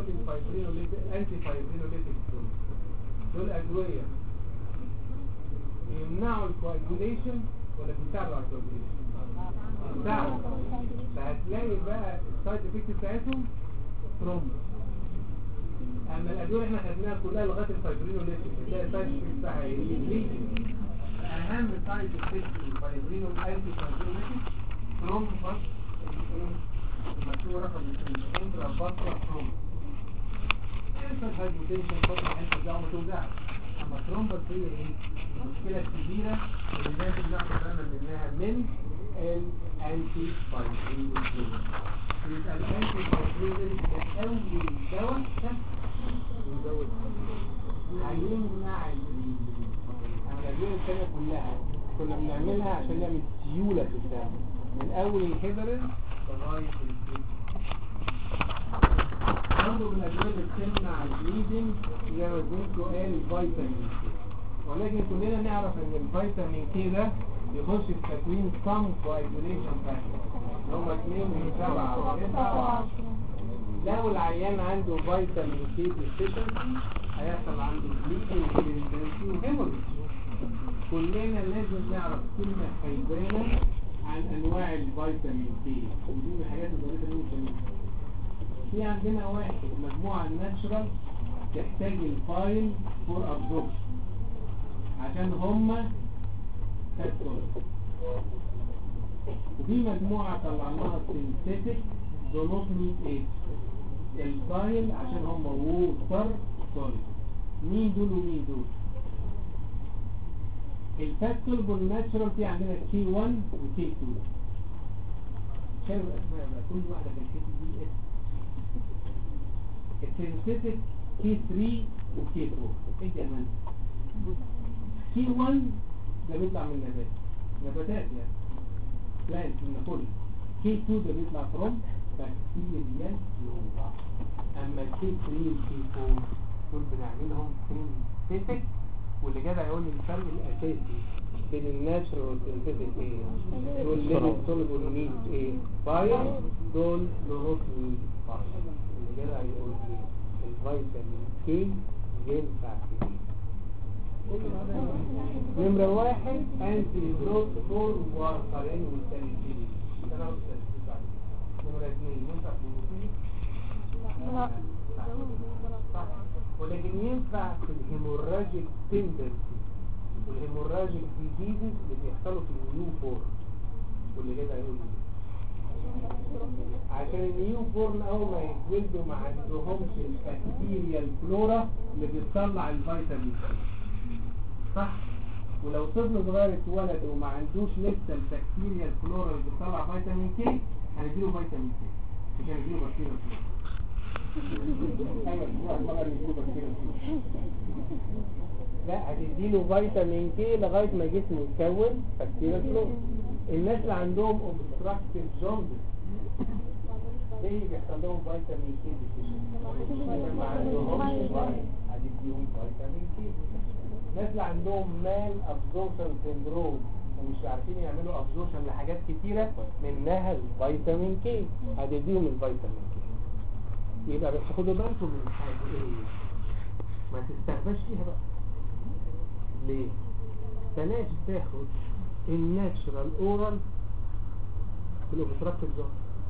دلوقتي الفايبرينوليتيك انتي فايبرينوليتيك دول دول ادويه يمنعوا الكواجوليشن ولا بيساعدوا على الكواجوليشن بيساعدوا فهتلاقي بقى السايد افكت بتاعتهم ترومبس اما الادويه اللي احنا خدناها كلها لغايه الفايبرينوليتيك بتلاقي السايد افكت بتاعها ايه bleeding. اهم سايد افكت الفايبرينو الانتي فايبرينوليتيك ترومبس المكتوب رقم 2 انترا باسرا ترومبس انت الهايبوتنشن فترة حته ده وما توجعش اما ترومبس هي ايه المشكله الكبيره اللي لازم ناخد بالنا منها من الانتي فايبرينوليتيك يبقى الانتي فايبرينوليتيك ده اول دواء نزود هيمنع البليدنج اما الادويه الثانيه كلها كنا بنعملها عشان نعمل سيوله في الدم من اول الهيبرين لغايه البليدنج برضه من الادويه اللي بتمنع البليدنج زي ما زميلكم قال الفيتامين كي ولكن كلنا نعرف ان الفيتامين كي ده يخش في تكوين سم كواجوليشن فاكتور اللي هم 2 من 7 و 9 لو العيان عنده فيتامين كي ديفيشنسي هيحصل عنده بليدنج تندنسي وهيموريج كلنا لازم نعرف كلمة فايبرينا عن انواع الفيتامين كي ودي من الحاجات الظريفة اللي ممكن في عندنا واحد مجموعة ناتشرال تحتاج الفايل فور ابزوربشن عشان هما تاكل وفي مجموعة طلعناها سينثيتك دونوت نيد ايه الفايل عشان هما ووتر سوليد مين دول ومين دول الفاكتور والناتشرال في عندنا كي 1 وكي 2 شايف الاسماء بقى كل واحدة بالكتب دي اسم السينثيتك كي 3 وكي 4 ايه كمان كي 1 ده بيطلع من نبات نباتات يعني بلانت من كل كي 2 ده بيطلع فروم بكتيريا فلورا اما الكي 3 والكي 4 دول بنعملهم سينثيتك واللي جدع يقول لي الفرق الاساسي بين الناتشرال والسينثيتك ايه والليفل سوليد والميت ايه فاير دول لونوت ميت فاير اللي جدع يقول لي الفيتامين كي ينفع في ايه نمرة واحد انتي بلوت فور وارفرين والساليسيلين انا قلت الساليسيلين بعد كده. نمرة اثنين ينفع في الموسيقى لا صح ولكن ينفع في الهيموراجيك تندنسي والهيموراجيك ديزيزز اللي بيحصلوا في النيو بورن واللي كده هيقول لي عشان النيو بورن اول ما يتولدوا ما عندهمش البكتيريا الفلورا اللي بتطلع الفيتامين صح ولو طفل صغير اتولد وما عندوش لسه البكتيريا الفلورا اللي بتطلع فيتامين كي هنديله فيتامين كي مش هنديله بكتيريا فلورا ايوه الاسبوع المره اللي يجيله بكتيريا فلورا لا هتديله فيتامين كي لغايه ما جسمه يتكون بكتيريا فلورا الناس اللي عندهم اوبستراكتيف جوندس ايه اللي بيحصل لهم فيتامين كي ديفيشنسي ما عندهمش وقت هتديهم فيتامين كي الناس اللي عندهم مال ابزوربشن سيندروم ومش عارفين يعملوا ابزوربشن لحاجات كتيرة منها الفيتامين كي هتديهم الفيتامين كي يبقى بتاخدوا بالكم من حاجة ايه ما تستغباش فيها بقى ليه بلاش تاخد الناتشرال اورال في الاوبستراكتيف جون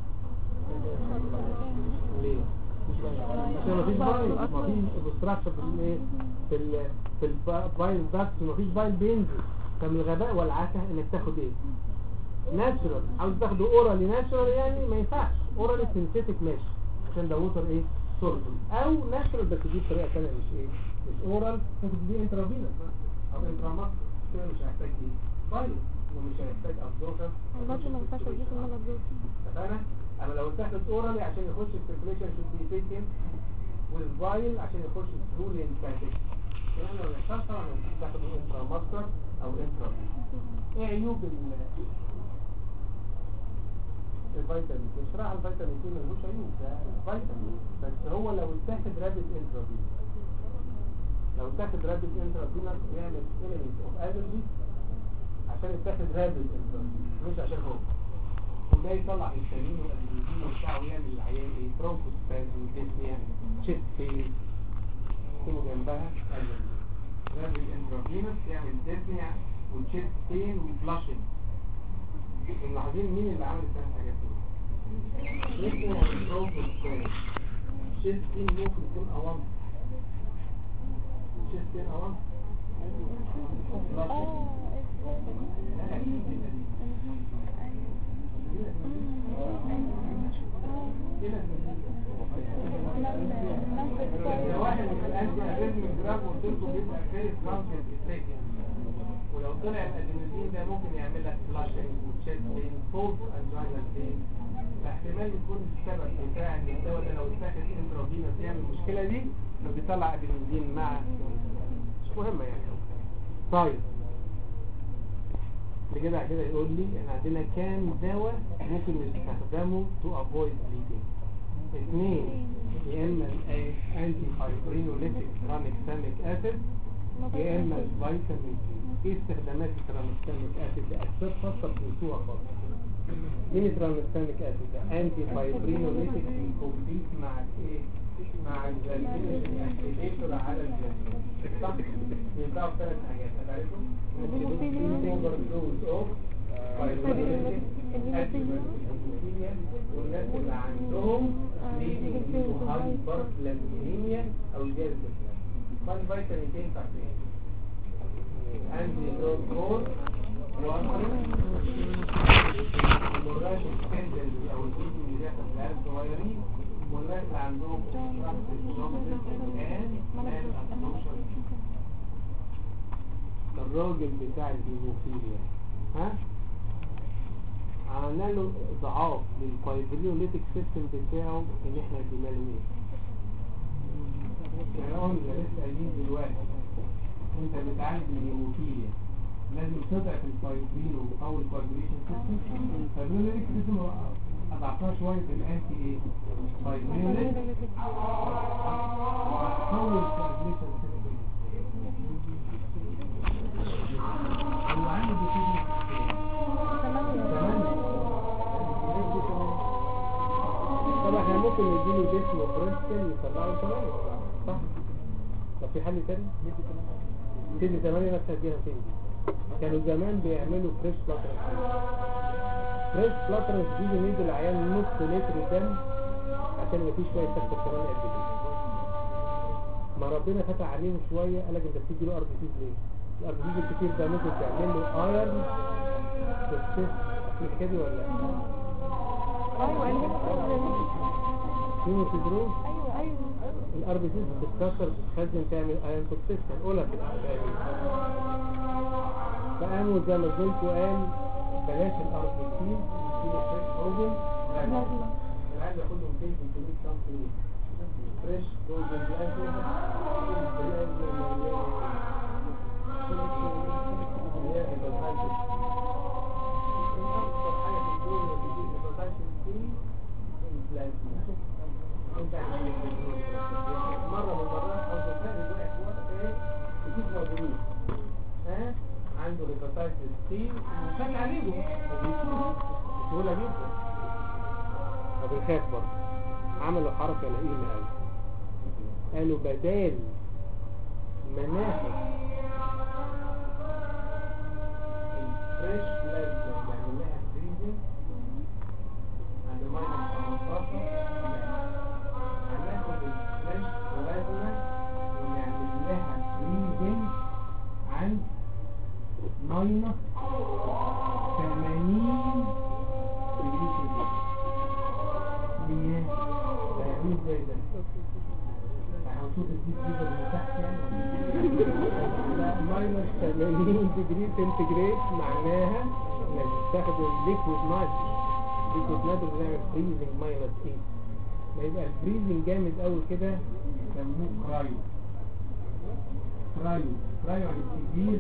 ليه عشان مفيش بايل مفيش اوبستراكشن في الايه في ال في البايل داكت مفيش بايل بينزل فمن الغباء والعته انك تاخد ايه ناتشرال عاوز تاخده اورالي ناتشرال يعني ما ينفعش اورالي سينثيتك ماشي عشان ده ووتر ايه سوربل او ناتشرال بس دي بطريقه ثانيه مش ايه مش اورال ممكن تديه انترافينوس او انتراماس كده مش هيحتاج ايه بايل ومش هيحتاج ابزوربشن برضه ما ينفعش اديك المرض دول اتفقنا اما لو اتاخد اورالي عشان يخش السيركيليشن شود بي تيكن والفايل عشان يخش ثرو ليمفاتيك يعني لو يحصل طبعا تاخد انترا ماستر او انترا ايه عيوب ال الفيتامين بصراحه الفيتامين سي ملوش عيوب ده فيتامين بس هو لو اتاخد رابid انترافينوس لو اتاخد رابid انترافينوس يعمل element اوف allergy عشان اتاخد رابد مش عشان هو وده يطلع الهستامين والادرينالين وبتاع ويعمل العيان ايه برونكوسبازم ديسنيا تشيست بين يكون جنبها ادرينالين غير الانترافينوس يعمل ديسنيا وتشيست بين وفلاشنج ملاحظين مين اللي عمل الثلاث حاجات دول؟ ديسنيا والبروبل تشيست بين ممكن يكون اوامر تشيست بين اوامر اه واحد من الانتي اريزم جراب قلت لكم بيبقى فيري ترانسيت افكت ولو طلع الادينوزين ده ممكن يعمل لك فلاشنج وتشيست بين فولس انجينال بين احتمال يكون السبب بتاع ان الدواء ده لو اتاخد انترافينوس يعمل المشكله دي انه بيطلع ادينوزين مع مش مهمه يعني طيب اللي كده كده يقول لي احنا عندنا كام دواء ممكن نستخدمه to avoid bleeding اثنين يا اما الانتي فايبرينوليتيك ترانكساميك اسيد يا اما الفيتامين سي ايه استخدامات الترانكساميك اسيد ده اسباب خاصه بنسوها خالص مين الترانكساميك اسيد ده انتي فايبرينوليتيك بيكمبيت مع الايه مع الجلوكوز اكتيفيتور على الجلوكوز صح ينفعوا ثلاث حاجات هتعرفوا اوفر دوز اوف والناس اللي عندهم ليدنج تو هايبر بلازمينيا او زياده البلازما فالفيتامين دي ينفع في ايه؟ انتي بروتون المراش الكندل او الفيديو اللي داخل العيال الصغيرين والناس اللي عندهم الراجل بتاع الهيموفيليا ها عملنا له اضعاف للفايبريوليتيك سيستم بتاعه ان احنا ادينا له ايه يعني قلنا لسه قايلين دلوقتي انت بتعالج الهيموفيليا لازم تضعف الفايبرينو او الفايبريشن سيستم الفايبريوليتيك سيستم اضعفها شويه في الانتي ايه فايبريوليتيك وهتحول الفايبريشن سيستم هو عنده بيكون طبعا احنا ممكن نديله جسم بريستل يطلعه ثمانية صح؟ طب في حل تاني؟ تدي ثمانية بس هديها فين دي؟ كانوا زمان بيعملوا فريش بلاترنس فريش بلاترنس دي بندي العيان نص لتر دم عشان مفيش شوية سكر كمان قد كده ما ربنا فتح عليهم شوية قال لك انت بتدي له ار بي سيز ليه؟ الار بي سيز الكتير ده ممكن تعمل له ايرن في السيست في كده ولا لا؟ ايوه ايوه هيموسيدروم ايوه ايوه الار بي سيز بتتكسر بتخزن تعمل ايرون توكسيس هنقولها في الاحلام فقاموا زي ما قلت وقال بلاش الار بي سيز نديله فريش اوزن لازم العيال ياخدوا 200 300 سم فريش اوزن مرة من المرات أو دكان الواقع في وقت إيه يجيب مضروب ها عنده هيباتايتس سي وكان عليهم وبيشوفوا بسهولة جدا فبيخاف برضه عملوا حركة لئيمة قوي قالوا بدال مناخ الفريش بلازما يعني لها فريزنج عند ماينس 15 هناخد الفريش بلازما ونعمل لها فريزنج عند ماينس 80 ديجري سنتيجريد ليه؟ فاهمين ازاي ده؟ هنشوف الديب ليفر اللي تحت يعني لا ماينس 80 ديجري سنتيجريد معناها انك بتستخدم ليكويد نايتروجين ليكويد نايتروجين بيعمل فريزنج ماينس 8 ما يبقى الفريزنج جامد قوي كده يسموه كرايو كرايو كرايو يعني سيفير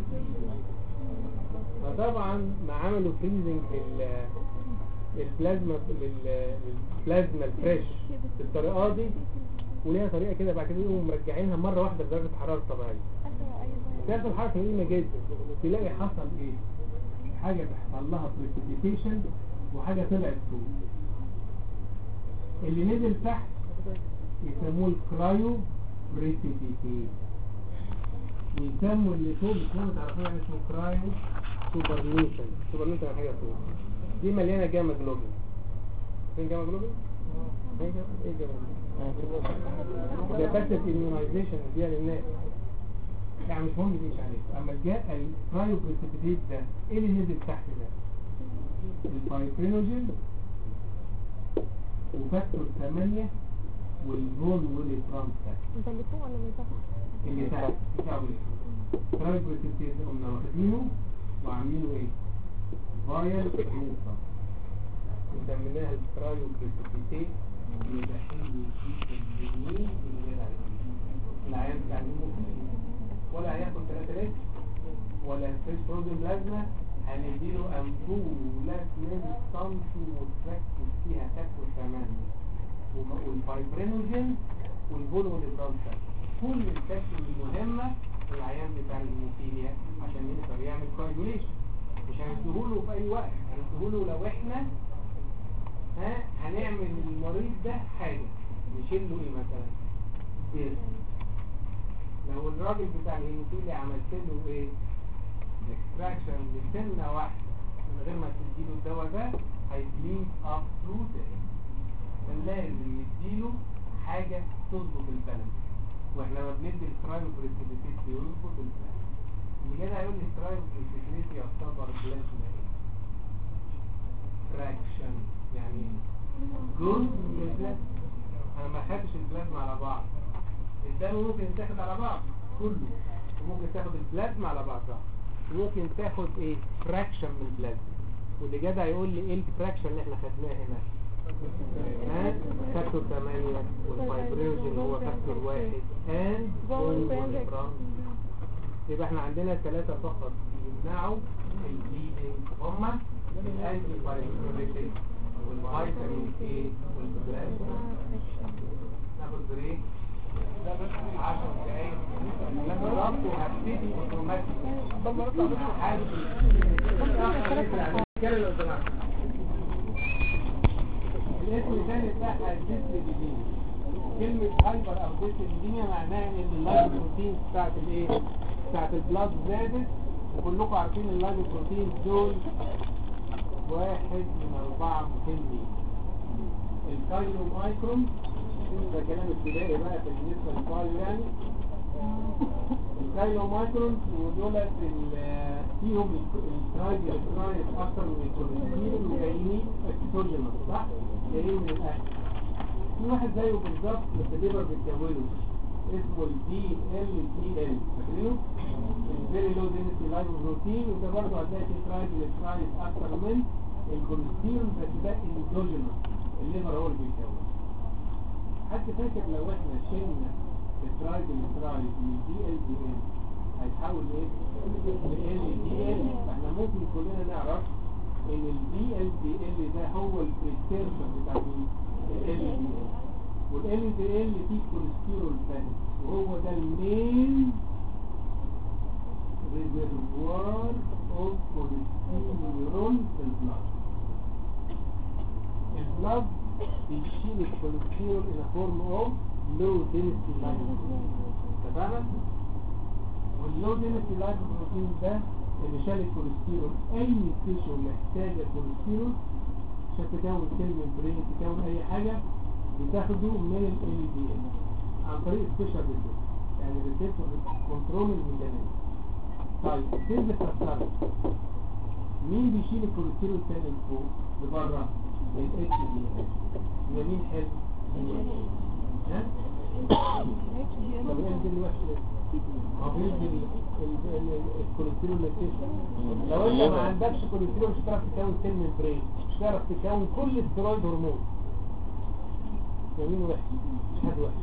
فطبعا ما عملوا فريزنج لل البلازما لل- للبلازما الفريش بالطريقه دي وليها طريقه كده بعد كده يقوموا مرجعينها مره واحده بدرجه حراره طبيعيه ايوه ايوه تحصل حاجه مهمه جدا تلاقي حصل ايه حاجه بيحصل لها بريسيبيتيشن وحاجه طلعت فوق اللي نزل تحت يسموه الكرايو بريسيبيتيت ويسموا اللي فوق بتكونوا تعرفوه يعني اسمه كرايو سوبرنيشن سوبرنيشن يعني حاجه فوق دي مليانه جاما جلوبين فين جاما جلوبين؟ فين جاما ايه جاما جلوبين؟ ده بس الاميونايزيشن دي للناس يعني مش مهم دي مش عليك اما جاء الكرايو بريسيبيتيت ده ايه اللي نزل تحت ده؟ الفايبرينوجين وفاكتور 8 والبون والترانسفير انت اللي فوق ولا اللي تحت؟ اللي تحت بتاعه ايه ترايبروتيتيز قمنا واخدينه وعاملينه ايه فايل موسى وسميناها الترايبروتيتيز يبقى حلو جدا جميل العيان بتاع المخ ولا هياخد 3 لتر ولا فريش بروجن بلازما هنديله أنبولة من سنتي وتركز فيها تاكل كمان وم- والفايبرينوجين والبول والترانسفير كل الفاكتور المهمة للعيان بتاع الهيموفيليا عشان يقدر يعمل كوagulation مش هنديهوله في أي وقت هنديهوله لو احنا ها هنعمل للمريض ده حاجة نشيل له ايه مثلا بيرس لو الراجل بتاع الهيموفيليا عملت له ايه اكستراكشن لسنة واحدة من غير ما تديله الدواء ده هيبليد اب تو فلازم نديله حاجة تظبط البالانس واحنا ما بندي الترايل بريسيبيتيت يظبط البالانس اللي كده هيقول لي الترايل بريسيبيتيت يعتبر بلازما ايه فراكشن يعني ايه جزء من البلازما انا ما خدتش البلازما على بعض الدم ممكن يتاخد على بعض كله وممكن تاخد البلازما على بعضها وممكن تاخد ايه فراكشن من البلازما واللي جدع يقول لي ايه الفراكشن اللي احنا خدناه هنا ها فاكتور 8 والفايبرينوجين هو فاكتور واحد and Bone bone bone يبقى احنا عندنا ثلاثة فقط يمنعوا البليدنج هما الانتي فايبرينوجين والفيتامين اي والبلازما ناخد بريك 10 دقايق لما ربطه هبتدي اوتوماتيك حاجة الاسم الثاني بتاعها الديسليبيديميا كلمة هايبر او ديسليبيديميا معناها ان اللايبوبروتين بتاعت الايه بتاعت البلاد زادت وكلكم عارفين اللايبوبروتين دول واحد من أربعة مهمين الكايلو مايكرون ده كلام ابتدائي بقى بالنسبة للكايلو يعني الكايلو مايكرون ودولت ال- فيهم الترايد الكترايد اكتر من الكوليسترول وجايين اكتوجينوس صح؟ جايين من الاكل في واحد زيه بالظبط بس الليبر بتكونه اسمه الدي ال دي ال فاكرينه؟ الفيري لو دينسي لايبوبروتين وده برضه هتلاقي فيه ترايد الكترايد اكتر من الكوليسترول بس ده اندوجينوس الليبر هو اللي بيكونه حد فاكر لو احنا شلنا الترايد الترايد من دي ال دي ال هيتحول لايه؟ ل دي ال فاحنا ممكن كلنا نعرف ان الدي ال دي ال ده هو البريكيرسر بتاع مين؟ ال دي ال والال دي ال فيه كوليسترول ثاني وهو ده المين ريزرفوار اوف كوليسترول في البلاد البلاد بيشيل الكوليسترول in a form of low density lipoprotein تمام؟ واللو density lipoprotein ده اللي شال الكوليسترول اي تيشو محتاجه كوليسترول عشان تكون سيل ممبرين تكون اي حاجه بتاخده من ال LDL عن طريق سبيشال ريسيت يعني ريسيت كنترول الميكانيزم طيب سيل بتكسر مين بيشيل الكوليسترول الثاني لفوق لبره ال HDL يبقى مين حلو؟ ها؟ طب ايه اللي وحش ليه؟ هو بيدي ال- ال- ال- الكوليسترول لاكتيشن لو انت ما عندكش كوليسترول مش هتعرف تكون سيل ممبرين مش هتعرف تكون كل الستيرويد هرمون يمين وحش مش حد وحش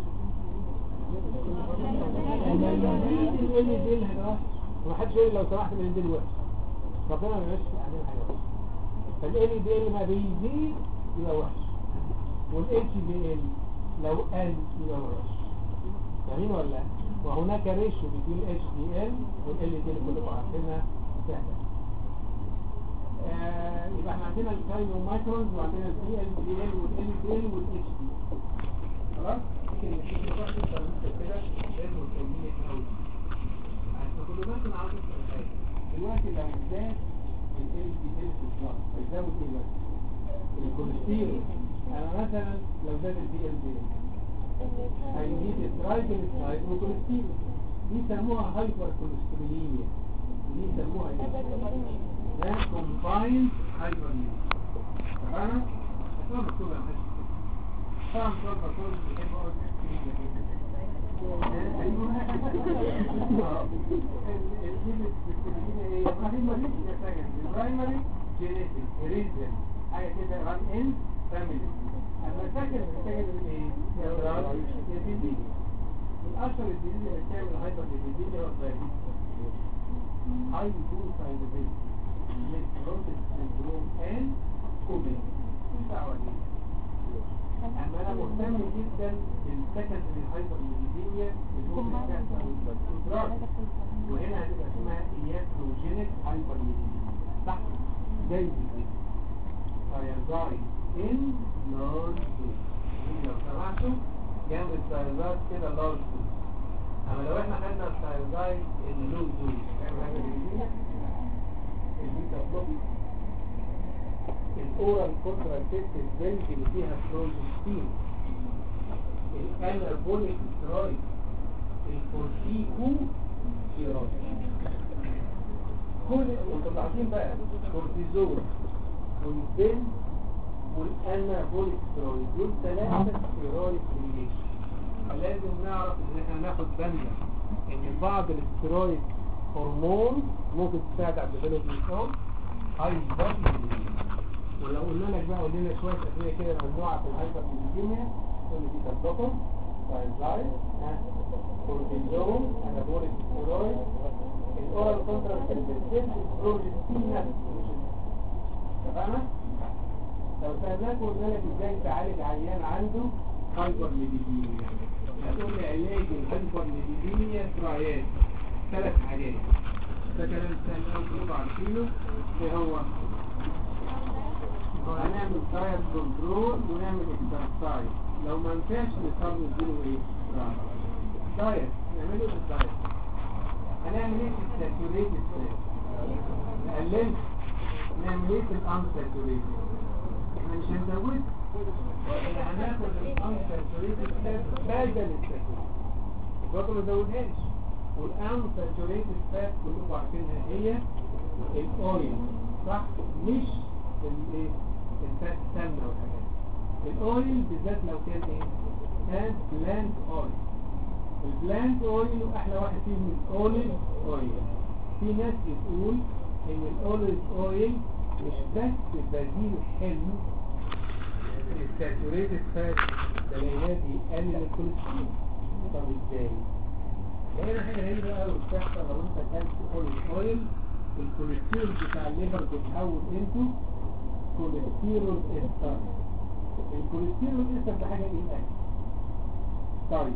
لما يزيد ال ال دي اللي هيبقى وحش ومحدش يقول لو سمحت ال دي وحش ربنا ما يعملش علينا حاجه وحشه فال دي اللي ما بيزيد يبقى وحش والاتش دي ال لو قل يبقى وحش فاهمين ولا لا؟ وهناك ريشيو بين الاتش دي ال والال دي اللي كلكم عارفينها سهله آه، يبقى احنا عندنا الكاينو مايكرونز وعندنا الدي ال دي ال والال دي ال والاتش دي خلاص؟ قوي عشان كنت بس انا عاوز اسال حاجه دلوقتي لو زاد ال ال دي ال في البلاد هيزود ايه بس؟ الكوليسترول انا مثلا لو زاد الدي ال دي هيزيد الترايجليسرايد والكوليسترول دي يسموها هايبر كوليستروليميا ودي يسموها ايه؟ ده كومبايند هايبرليميا تمام؟ هتبقى مكتوبه يا حاج طبعا مش هقدر اقول بحب اقعد البرايمري جينيتك هيريديان حاجه كده ران ان فاميلي اما فاكر بتتكلم ايه؟ الديزيز الاشهر الديزيز اللي بتعمل هايبر ديزيز هو الدايابيتس هاي دو ساينوفيل نيكروتيك سندروم ان كوبين دعوه دي اما انا مهتم جدا بالسكندري هايبر ليبيديميا وهنا هتبقى اسمها اياتروجينيك هايبر ليبيديميا صح زي دي فيرجعي ان لارج لو سمعتوا جنب السيرزات كده لارج اما لو احنا خدنا السيرزاي اللو دول نعمل حاجه جديده البيتا بلوك الاورال كونتراسيبتيف بنج اللي فيها بروجستين الانابوليك سترايد الكورتيكو ستيرويد كل وانتوا عارفين بقى كورتيزون والبن والانابوليك سترايد دول ثلاثه ستيرويد ريليشن فلازم نعرف ان احنا ناخد بالنا ان بعض الاسترويد هرمون ممكن تساعد على الديفلوبمنت اوف هايبر ولو قلنا لك بقى قول لنا شويه ادويه كده ممنوعه في الهايبر ليبيديميا قول لي دي تطبقهم فايزاي كورتيزون انابوليك ستيرويد الاورال كونتراسيبتيف بروجستين تمام لو سألناك وقلنا لك ازاي تعالج عيان عنده هايبر ليبيديميا هتقول لي علاج الهايبر ليبيديميا ترايات ثلاث حاجات ده كلام سهل قوي كلكم عارفينه ايه هو؟ هنعمل دايت كنترول ونعمل اكسرسايز لو ما نفعش نضطر نديله ايه؟ دايت نعمله بالدايت هنعمل ايه في الساتوريتد فات؟ نقلل نعمل ايه في الانساتوريتد؟ احنا مش هنزود احنا هناخد الانساتوريتد فات بدل الساتوريتد برضه ما نزودهاش والانساتوريتد فات كلكم عارفينها هي الاويل صح؟ مش الايه؟ الفات السمنه والحاجات الاويل بالذات لو كان ايه؟ كان بلانت اويل البلانت اويل واحلى واحد فيهم الاوليف اويل في ناس بتقول ان الاوليف اويل مش بس بديل حلو الساتوريتد فات ده لقيناه بيقلل الكوليسترول طب ازاي؟ هنا حاجه غريبه قوي بتحصل لو انت اكلت اوليف اويل الكوليسترول بتاع الليفر بيتحول انتو كوليسترول استر الكوليسترول استر ده حاجه ايه الاكل طيب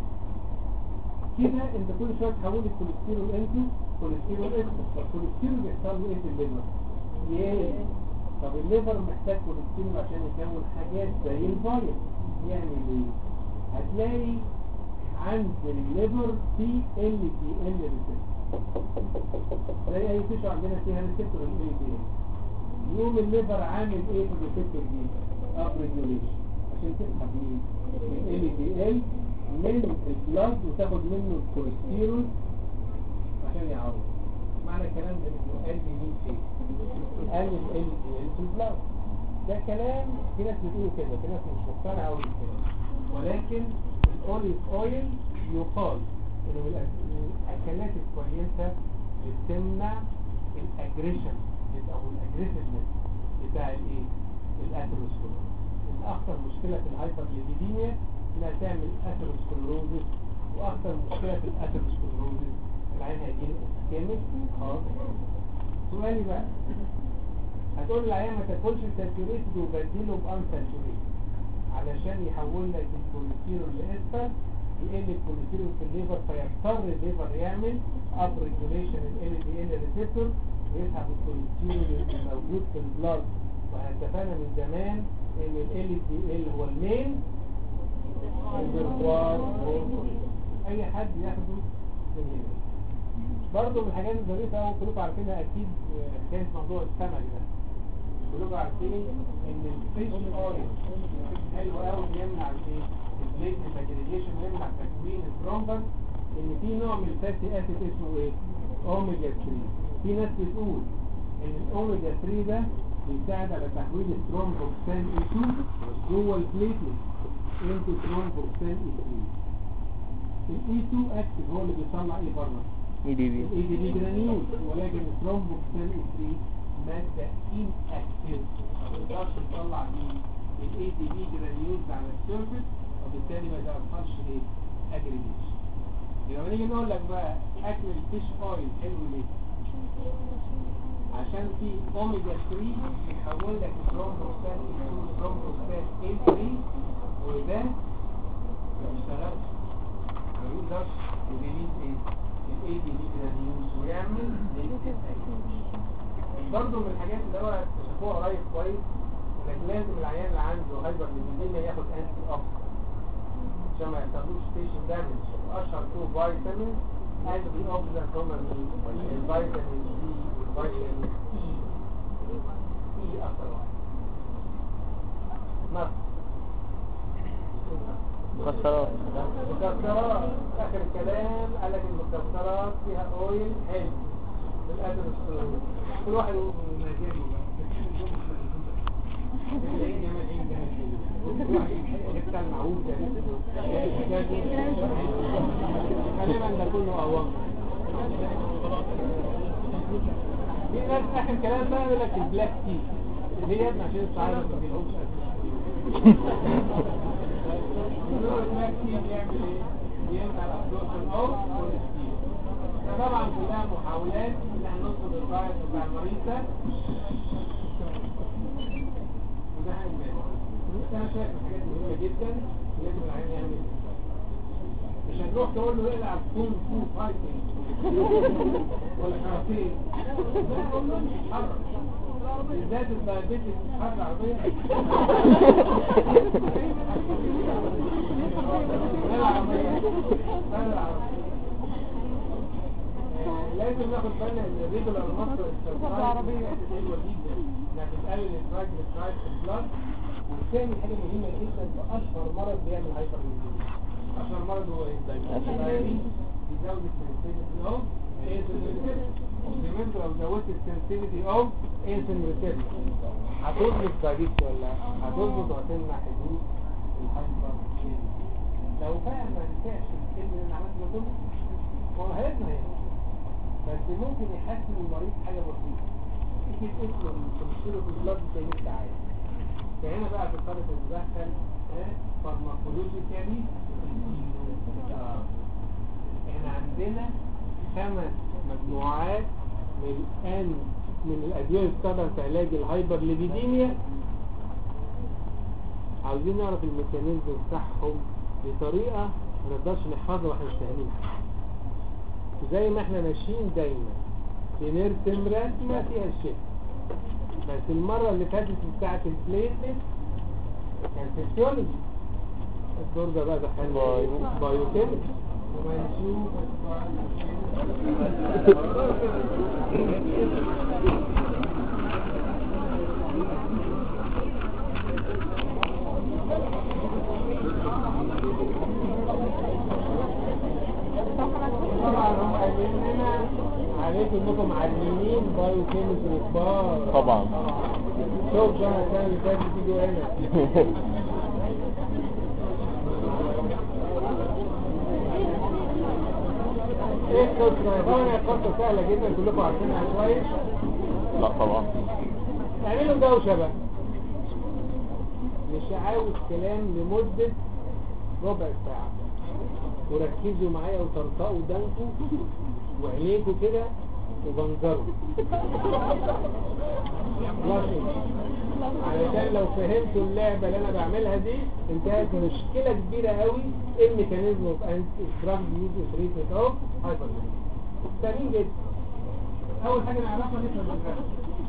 كده انت كل شويه تحول الكوليسترول انتو كوليسترول استر فالكوليسترول بيحصل له ايه في الليفر ياه طب الليفر محتاج كوليسترول عشان يكون حاجات زي الفيروس يعني ايه هتلاقي عند الليفر في ال دي ال ريسبتور زي اي تيشو عندنا فيها ريسبتور ال دي ال يوم الليفر عامل ايه في الريسبتور دي اب ريجوليشن عشان تسحب مين ال دي ال من البلاد وتاخد منه الكوليسترول عشان يعوض معنى الكلام ده انه قال لي مين ايه قال ال دي ال في البلاد ده كلام في ناس بتقول كده في ناس مش مقتنعه قوي بالكلام ولكن الاوليف اويل يقال انه من الاكلات الكويسه بتمنع الاجريشن او الاجريسيفنس بتاع الايه الاثيروسكلروز ان اخطر مشكله في الهايبر ليبيديميا انها تعمل اثيروسكلروزس واخطر مشكله في الاثيروسكلروزس العين هيجيله اسكيميك خاطر سؤالي بقى هتقول العيان ما تاكلش الساتوريتد وبديله بانساتوريتد علشان يحول لك الكوليسترول لاسفل يقل الكوليسترول في الليفر فيضطر الليفر يعمل اب ريجوليشن ال دي ال ريسبتور ويسحب الكوليسترول اللي موجود في البلاد وهنتفقنا من زمان ان ال دي ال هو المين الريزرفوار اي حد ياخده الهلال برضه من الحاجات الظريفة أوي كلكم عارفينها أكيد آه، كانت موضوع السمك ده كلكم عارفين إن الفيش أويل حلو أوي بيمنع الإيه؟ البليد فاجريجيشن ويمنع تكوين الثرومبس إن في نوع من الفاتي أسيد اسمه إيه؟ أوميجا 3 في ناس بتقول إن الأوميجا 3 ده بيساعد على تحويل الثرومبوكسان اي 2 جوه البليتلت انتو ثرومبوكسان اي 3 الاي 2 اكتف هو اللي بيطلع ايه بره اي دي بي الاي دي بي جرانيول ولكن الثرومبوكسان اي 3 ماده ان اكتف ما تقدرش تطلع مين الاي دي بي جرانيولز على السيرفيس وبالتالي ما يحصلش ايه اجريجيشن يبقى نيجي نقول لك بقى اكل الفيش اويل حلو ليه عشان في اوميجا 3 بيحول لك الثرومبوكسان ثرومبوكسان اي 3 وده ما بيشتغلش ما يقدرش يريليز ايه الاي دي بي جرانيولز ويعمل برضه من الحاجات اللي هو اكتشفوها قريب كويس انك لازم العيان اللي عنده هايبر ليبيديميا ياخد انتي اوكسيدنت عشان ما يحصلوش ستيشن دامج اشهر تو فيتامين انتي اوكسيدنت هما مين؟ الفيتامين سي والفيتامين اي اي اكتر واحد نص مكسرات مكسرات اخر الكلام قال لك المكسرات فيها اويل حلو بالادرس كل واحد يقول مزاجه غالبا ده كله اوام في ناس اخر كلام بقى يقول لك البلاك تي ليه يا ابني عشان السعاده ما بيلاقوش البلاك تي بيعمل ايه؟ بيمنع الابدوشن او كوليسترول طبعا كلها محاولات ان احنا نظبط الدايت بتاع المريض ده وده هيبان بس انا شايف حاجات مهمه جدا لازم العيان يعمل مش هتروح تقول له العب كونغ فو فايتنج ولا كاراتيه لا قول له اتحرك بالذات الدايابيتس حرك عربيه لا العربيه لا العربيه لازم ناخد بالنا ان الريجولار مصر العربية حلوة جدا انها بتقلل الترايجليسرايد في البلاد والثاني حاجة مهمة جدا في اشهر مرض بيعمل هايبر اشهر مرض هو ايه؟ الدايابيتس بيزود السنسيتيفيتي اوف انسولين ريسبتور لو زودت السنسيتيفيتي اوف انسولين ريسبتور هتظبط دايابيتس ولا هتظبط وهتمنع حدوث الهايبر لو بقى ما نفعش الكلمة اللي انا عملته ده كله هو هيبنى يعني بس ممكن يحسن المريض حاجة بسيطة تيجي تقول تمثيله في البلاد زي ما انت عايز فهنا بقى تضطر تتدخل فارماكولوجيكالي احنا عندنا خمس مجموعات من الان من الادويه اللي بتستخدم في علاج الهايبر ليبيديميا عاوزين نعرف الميكانيزم بتاعهم بطريقه ما نقدرش نحفظها واحنا مش فاهمينها زي ما احنا ماشيين دايما بنرسم رسمة فيها الشيء بس المرة اللي فاتت بتاعت البليتلت كان فيسيولوجي الدور ده بقى دخلنا بايو- بايوكيمستري وهنشوف طبعا هم قايلين لنا عليكم انكم معلمين بايو كيمستري كبار طبعا شوف بقى السنه اللي فاتت تيجوا هنا ايه القصه؟ طبعا هي قصه سهله جدا كلكم عارفينها كويس لا طبعا اعملوا دوشه بقى مش عاوز كلام لمده ربع ساعه وركزوا معايا وتنطقوا دمكم وعينيكوا كده وبنظروا لكن علشان لو فهمتوا اللعبة اللي انا بعملها دي انتهت مشكلة كبيرة قوي الميكانيزم اوف انتي دراج يوز تريتمنت اوف هايبر سليم جدا اول حاجة نعرفها نفهم الجراف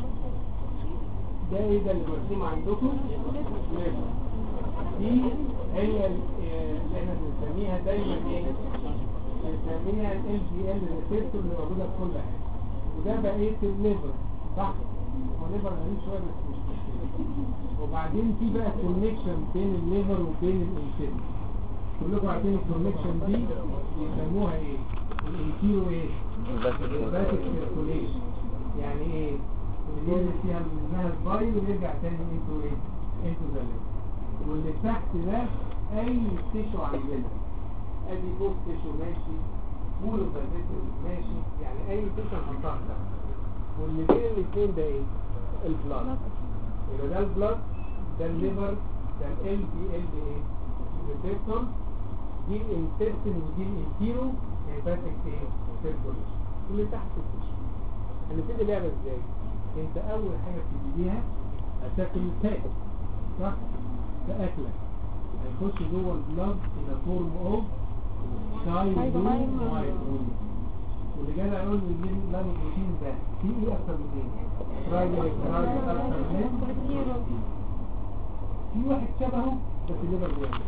ده ايه ده اللي مرسوم عندكم نفهم. دي هي ال- آه، اللي احنا بنسميها دايما ايه بنسميها ال جي ال ريسبتور اللي موجوده في كل حاجه وده بقيه الليفر صح هو الليفر غريب شويه بس مش مشكله وبعدين في بقى كونكشن بين الليفر وبين الانسان كلكم عارفين الكونكشن دي بيسموها ايه الانتيرو ايه الباتيك سيركوليشن يعني ايه اللي ينزل فيها منها الباي ويرجع تاني انتو ايه انتو ذا ليفر واللي تحت ده اي تيشو عندنا ادي بوست تيشو ماشي مول اوف ماشي يعني اي تيشو هنحطها تحت واللي بين الاثنين ده ايه البلاد يبقى ده البلاد ده الليفر ده ال دي ال دي ايه ريسبتور دي الانتستين ودي الانتيرو هيباتيك ايه سيركوليشن واللي تحت التيشو هنبتدي اللعبه ازاي انت اول حاجه بتبتديها هتاكل تاكل صح ده اكلك هيخش جوه البلاد الى فورم اوف ثايرويد واللي جاي يقول لي دي لان البروتين ده في ايه اكتر من ايه راجل راجل اكتر من في واحد شبهه بس الليفر بيعمل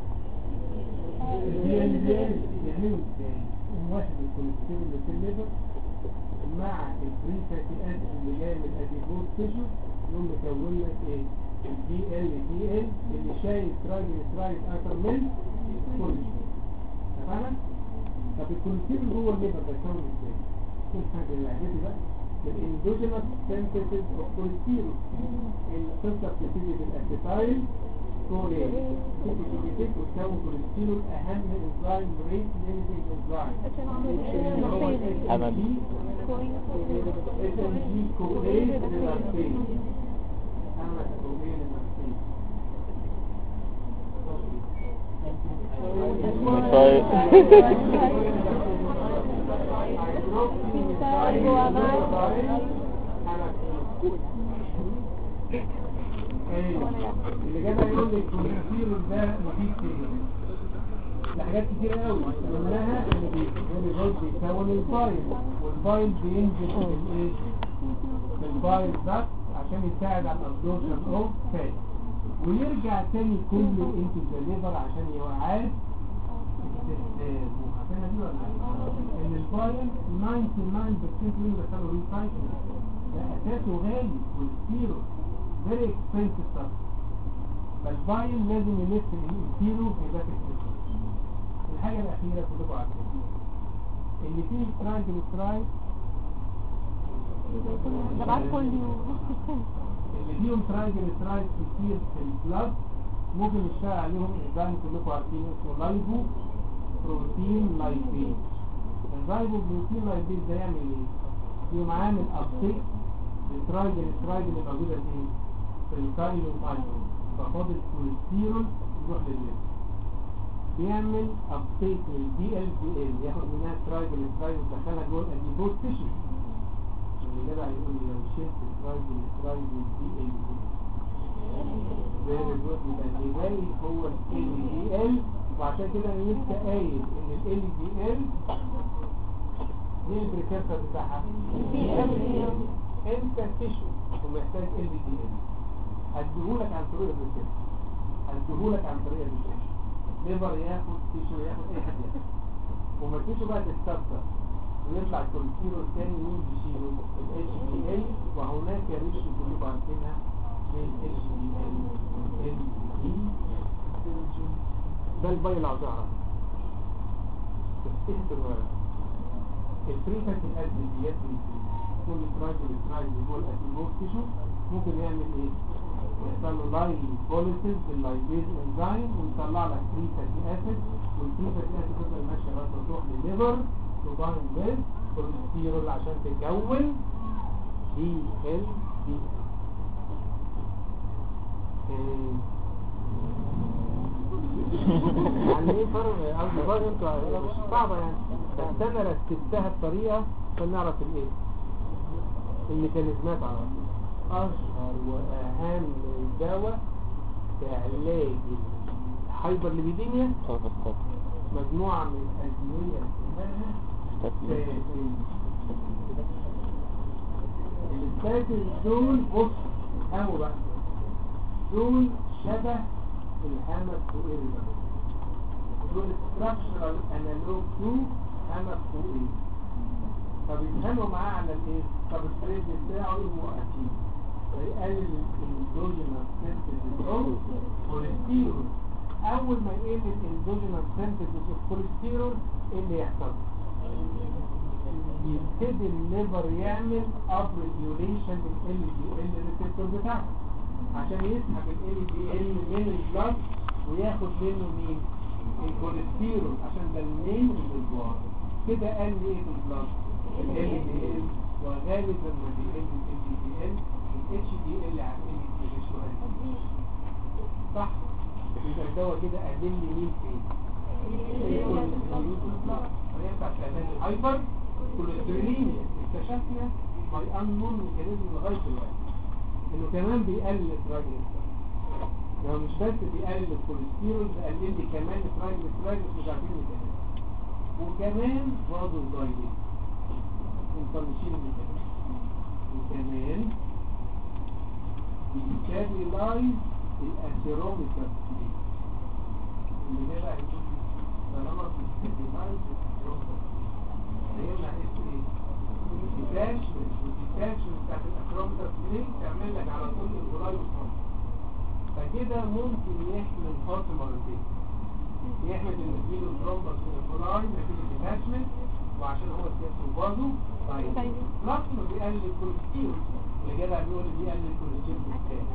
بيعمل بيعملوا ازاي واحد الكوليسترول اللي في الليفر مع الفري فاتي اسيد اللي جاي من الاديبوز تيشو يقوم مكون لك ايه الدي ال دي ال اللي شايل ترايجل ترايد اكتر من كوليسترول تمام طب الكوليسترول جوه الليفر ده يكون ازاي كل حاجه اللي عجبتي بقى الاندوجينوس سينثيسيس اوف كوليسترول القصه بتبتدي بالاسيتايل كولين بتبتدي وتكون كوليسترول اهم انزيم ريت ليميتنج انزيم هو أمل. اس ام جي كولين ريلاكسين اعمل كولين ريلاكسين اللي جاب يقول لك الكوليسترول ده مفيد فيه لحاجات كتير قوي منها ان بيقول بيكون البايل والبايل بينزل في الايه في البايل ده عشان يساعد على الابزوربشن اوف فات ويرجع تاني كله انتو ذا ليفر عشان يعاد استخدامه عارفينها دي ولا لا؟ ان البايل 99% منه بيحصلوا ريسايكل ده اساسه غالي والستيرو فيري اكسبنسيف ستاف فالبايل لازم يلف الانتيرو في ذات السيركل الحاجة الأخيرة كلكم عارفين اللي فيه تراينجل سترايد ده بعد كل يوم اللي فيهم تراينجل سترايد كتير في البلاد ممكن نشتغل عليهم انزيم كلكم عارفين اسمه لايبو بروتين لايبيز اللايبو بروتين لايبيز ده يعمل ايه؟ يقوم عامل ابتيك للتراينجل سترايد اللي موجودة فين؟ في الكايلو مايكرو ففاضل كوليسترول يروح للليفر بيعمل ابتيك للدي ال دي ال ياخد منها ترايبل سترايد ويدخلها جوه الاديبوز تيشو اللي جدع يقول لي لو شلت ترايبل سترايد والدي ال دي زي الجزء يبقى اللي جاي هو ال دي ال وعشان كده انا لسه قايل ان ال دي ال مين البريكيرسر بتاعها؟ انت تيشو ومحتاج ال دي ال هديهولك عن طريق البريكيرسر هديهولك عن طريق البريكيرسر ليبر ياخد تيشو ياخد اي حد ياخد وما تيشو بقى تستبطر ويطلع الكوليسترول الثاني مين بيشيله ال HDL وهناك ريش كلكم عارفينها بين HDL وال LDL ده الباي اللي عاوز اعرف تفتكر ورا الفريكة الأسد ديات كل ترايد والترايد جوه الأسيبوك تيشو ممكن يعمل ايه؟ يحصل له لاي بوليسيس باللايبيز انزيم ويطلع لك فري فاتي اسيد والفري فاتي اسيد تفضل ماشيه لغايه ما تروح للليفر تباين ويز كوليسترول عشان تتكون دي ال دي يعني ايه فرق او برضه انتوا مش صعبه يعني بس انا رتبتها بطريقه عشان نعرف الايه الميكانيزمات على طول اشهر واهم دواء في علاج الهايبرليبيديميا مجموعة من الأدوية اسمها ستاتين الستاتين دول بص أهو بقى دول شبه الهامة الطويل ده دول structural analog to خمس فوقين فبيتهموا معاه على الايه؟ طب الستريس بتاعه المؤكد فيقلل الاندوجينال سنتيز اوف كوليسترول اول ما يقل الاندوجينال سنتيز اوف كوليسترول ايه اللي يحصل؟ يبتدي الليفر يعمل اب ريجوليشن لل دي ال ريسبتور بتاعه عشان يسحب ال دي ال من البلد وياخد منه مين؟ الكوليسترول عشان ده المين ريزرفوار كده قال لي ايه في البلد؟ ال دي ال وغالبا ما بيقل ال دي ال الاتش دي ال عن ال دي ال شويه صح؟ يبقى الدواء كده قلل لي مين فين؟ وينفع تعمل هايبر كوليسترولينيا اكتشفنا باي انون ميكانيزم لغايه دلوقتي انه كمان بيقلل الترايجليسيرايد يعني مش بس بيقلل الكوليسترول بيقلل لي كمان الترايجليسيرايد مش عارفين الميكانيزم وكمان برضه الدايليت مطنشين الميكانيزم وكمان بيستابيلايز الاثيروميتر ستيت اللي هي بقى هنشوف طالما بيستابيلايز الاثيروميتر هيمنع اس ايه؟ الديتاشمنت والديتاشمنت بتاعت الاثيروميتر ستيت تعمل لك على طول الجلاي والصمت فكده ممكن يحمل خط مرتين يحمل النسبيل الترومبس من الجلاي نتيجة الديتاشمنت وعشان هو سياسه برضه طيب بلس انه بيقلل الكوليسترول اللي جدع بيقول لي بيقلل الكوليسترول بالتالي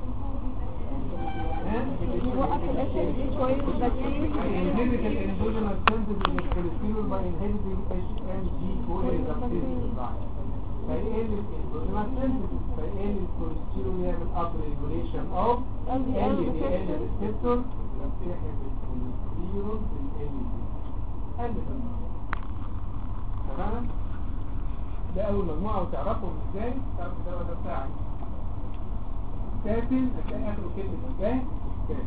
يوقف الاشياء دي شوية بس inhibit the endogenous synthesis of cholesterol by inhibiting HMG cholesterol فيقل الانdogenous synthesis فيقل الكوليسترول يعمل up regulation of LDL LDL receptor يسحب الكوليسترول في ال LDL تمام ده اول مجموعه وتعرفهم ازاي تعرف الدواء ده بتاعك ساتن هتلاقي اخره كلمه ده ساتن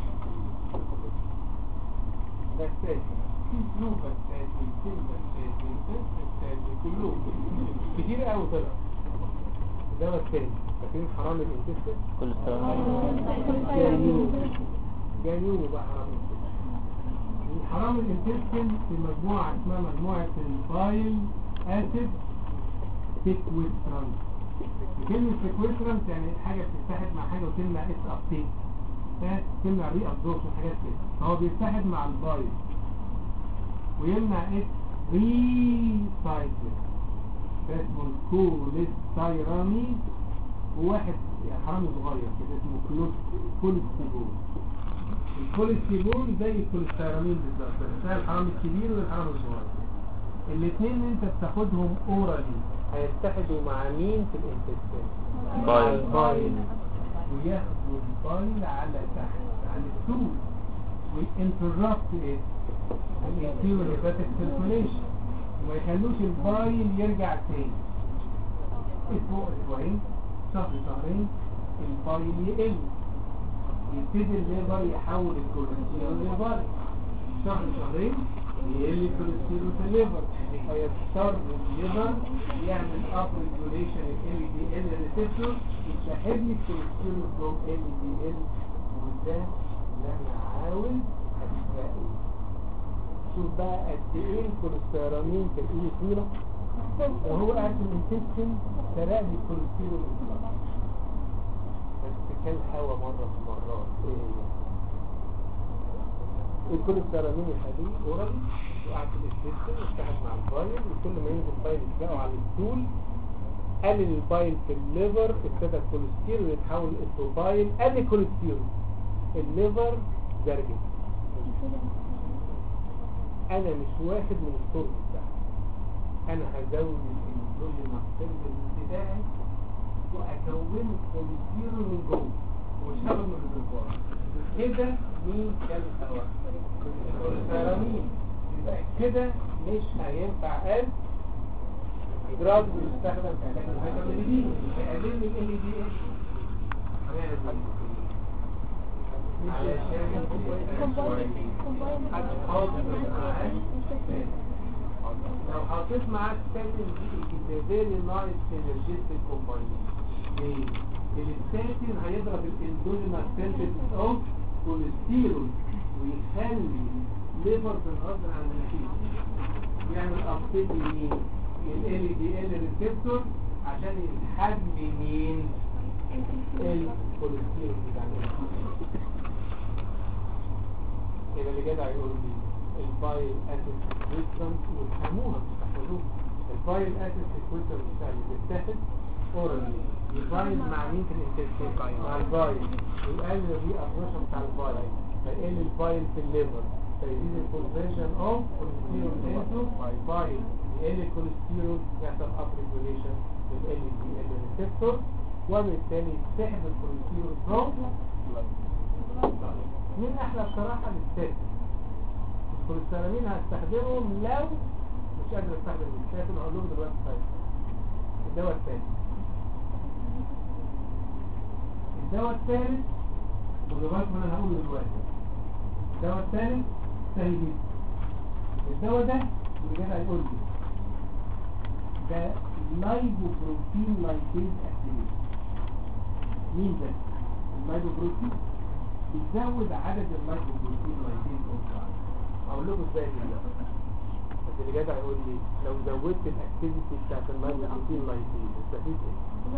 بساتين في فلو بساتين سن بساتين سن بساتين كلهم كتير قوي طلع الدواء التاني فاكرين حرام الانتستين كل السلام جانيوم جانيوم بقى حرام الانتستين حرام الانتستين في مجموعة اسمها مجموعة البايل اسيد سيكويسترانس كلمة سيكويسترانس يعني حاجة بتتحد مع حاجة وتمنع اس ابتيك تمنع ري ابزوربشن حاجات كده فهو بيتحد مع البايل ويمنع اس ريسايكلينج ده اسمه الكوليستيرامين وواحد يعني حرامي صغير كده اسمه كلوس- كوليستيرول الكوليستيرول زي الكوليستيرامين بالظبط بس ده الحرامي الكبير والحرامي الصغير الاثنين انت بتاخدهم اورالي هيتحدوا مع مين في الانتستين بايل. البايل وياخدوا البايل على تحت على السول وينتربت ايه الانتيريور هيباتيك سيركوليشن وما يخلوش البايل يرجع تاني اسبوع اسبوعين شهر شهرين البايل يقل يبتدي الليبر يحول الكوليسترول للبايل شهر شهرين يقل الكوليسترول في الليبر فيضطر الليبر يعمل اب ريجوليشن ال دي ال ريسبتور يسحب لي الكوليسترول فروم ال دي ال وده اللي انا عاوز اشتغل شوف بقى قد ايه الكوليسترامين تلاقيه طويله وهو قاعد في الانتستين سرق لي الكوليسترول بس كان هوا مرة في مرات ايه هي الكوليسترامين الحديد اورال وقعد في الانتستين واتحد مع البايل وكل ما ينزل بايل يتلاقوا على الستول قلل البايل في الليفر ابتدى الكوليسترول يتحول اسمه بايل قل الكوليسترول الليفر زرجت انا مش واخد من الصوت بتاعي انا هزود الانسولين السيرفيس بتاعي واكون الكوليسترول من جوه واشتغل من الريزرفوار كده مين كان الهواء الكوليسترامين يبقى كده مش هينفع قال دراج بيستخدم في علاج الفيتامين دي هيقلل لي ال دي اتش علشان لو حطيت معاك ستاتين دي فيري نايس سينرجيستيك كومباينيشن ليه؟ الستاتين هيضرب الاندوجينال سينثيسيس اوف كوليسترول ويخلي الليفر بالغصب عن المناخير يعمل ابتيك لمين ال دي ال ريسبتور عشان يسحب مين الكوليسترول بتاع المناخير يبقى اللي جدع يقول لي البايل اسيد سيكويسترانس وتفهموها تحفظوها البايل اسيد سيكويسترانس بتاع اللي بتتاخد اورالي يبايل مع مين في الانتستين مع البايل ويقلل الري ابروشن بتاع البايل فيقل البايل في الليفر فيزيد الكونفرشن اوف كوليسترول انتو بايل يقل الكوليسترول يحصل اب ريجوليشن لل دي ال ريسبتور وبالتالي يسحب الكوليسترول فروم مين احلى بصراحة للست الكوليسترولين هستخدمهم لو مش قادر استخدم الستات هقول لهم دلوقتي طيب الدواء الثاني الدواء الثالث بالرباط ما انا هقوله دلوقتي الدواء الثالث سهل جدا الدواء ده اللي جدع يقول لي ده لايبوبروتين لايبيز اكتيفيتي مين ده؟ اللايبوبروتين بيزود عدد اللايبوبروتين لايبيز اوزار اقول لكم ازاي دلوقتي بس اللي جدع يقول لي لو زودت الاكتيفيتي بتاعت اللايبوبروتين لايبيز استفيد ايه؟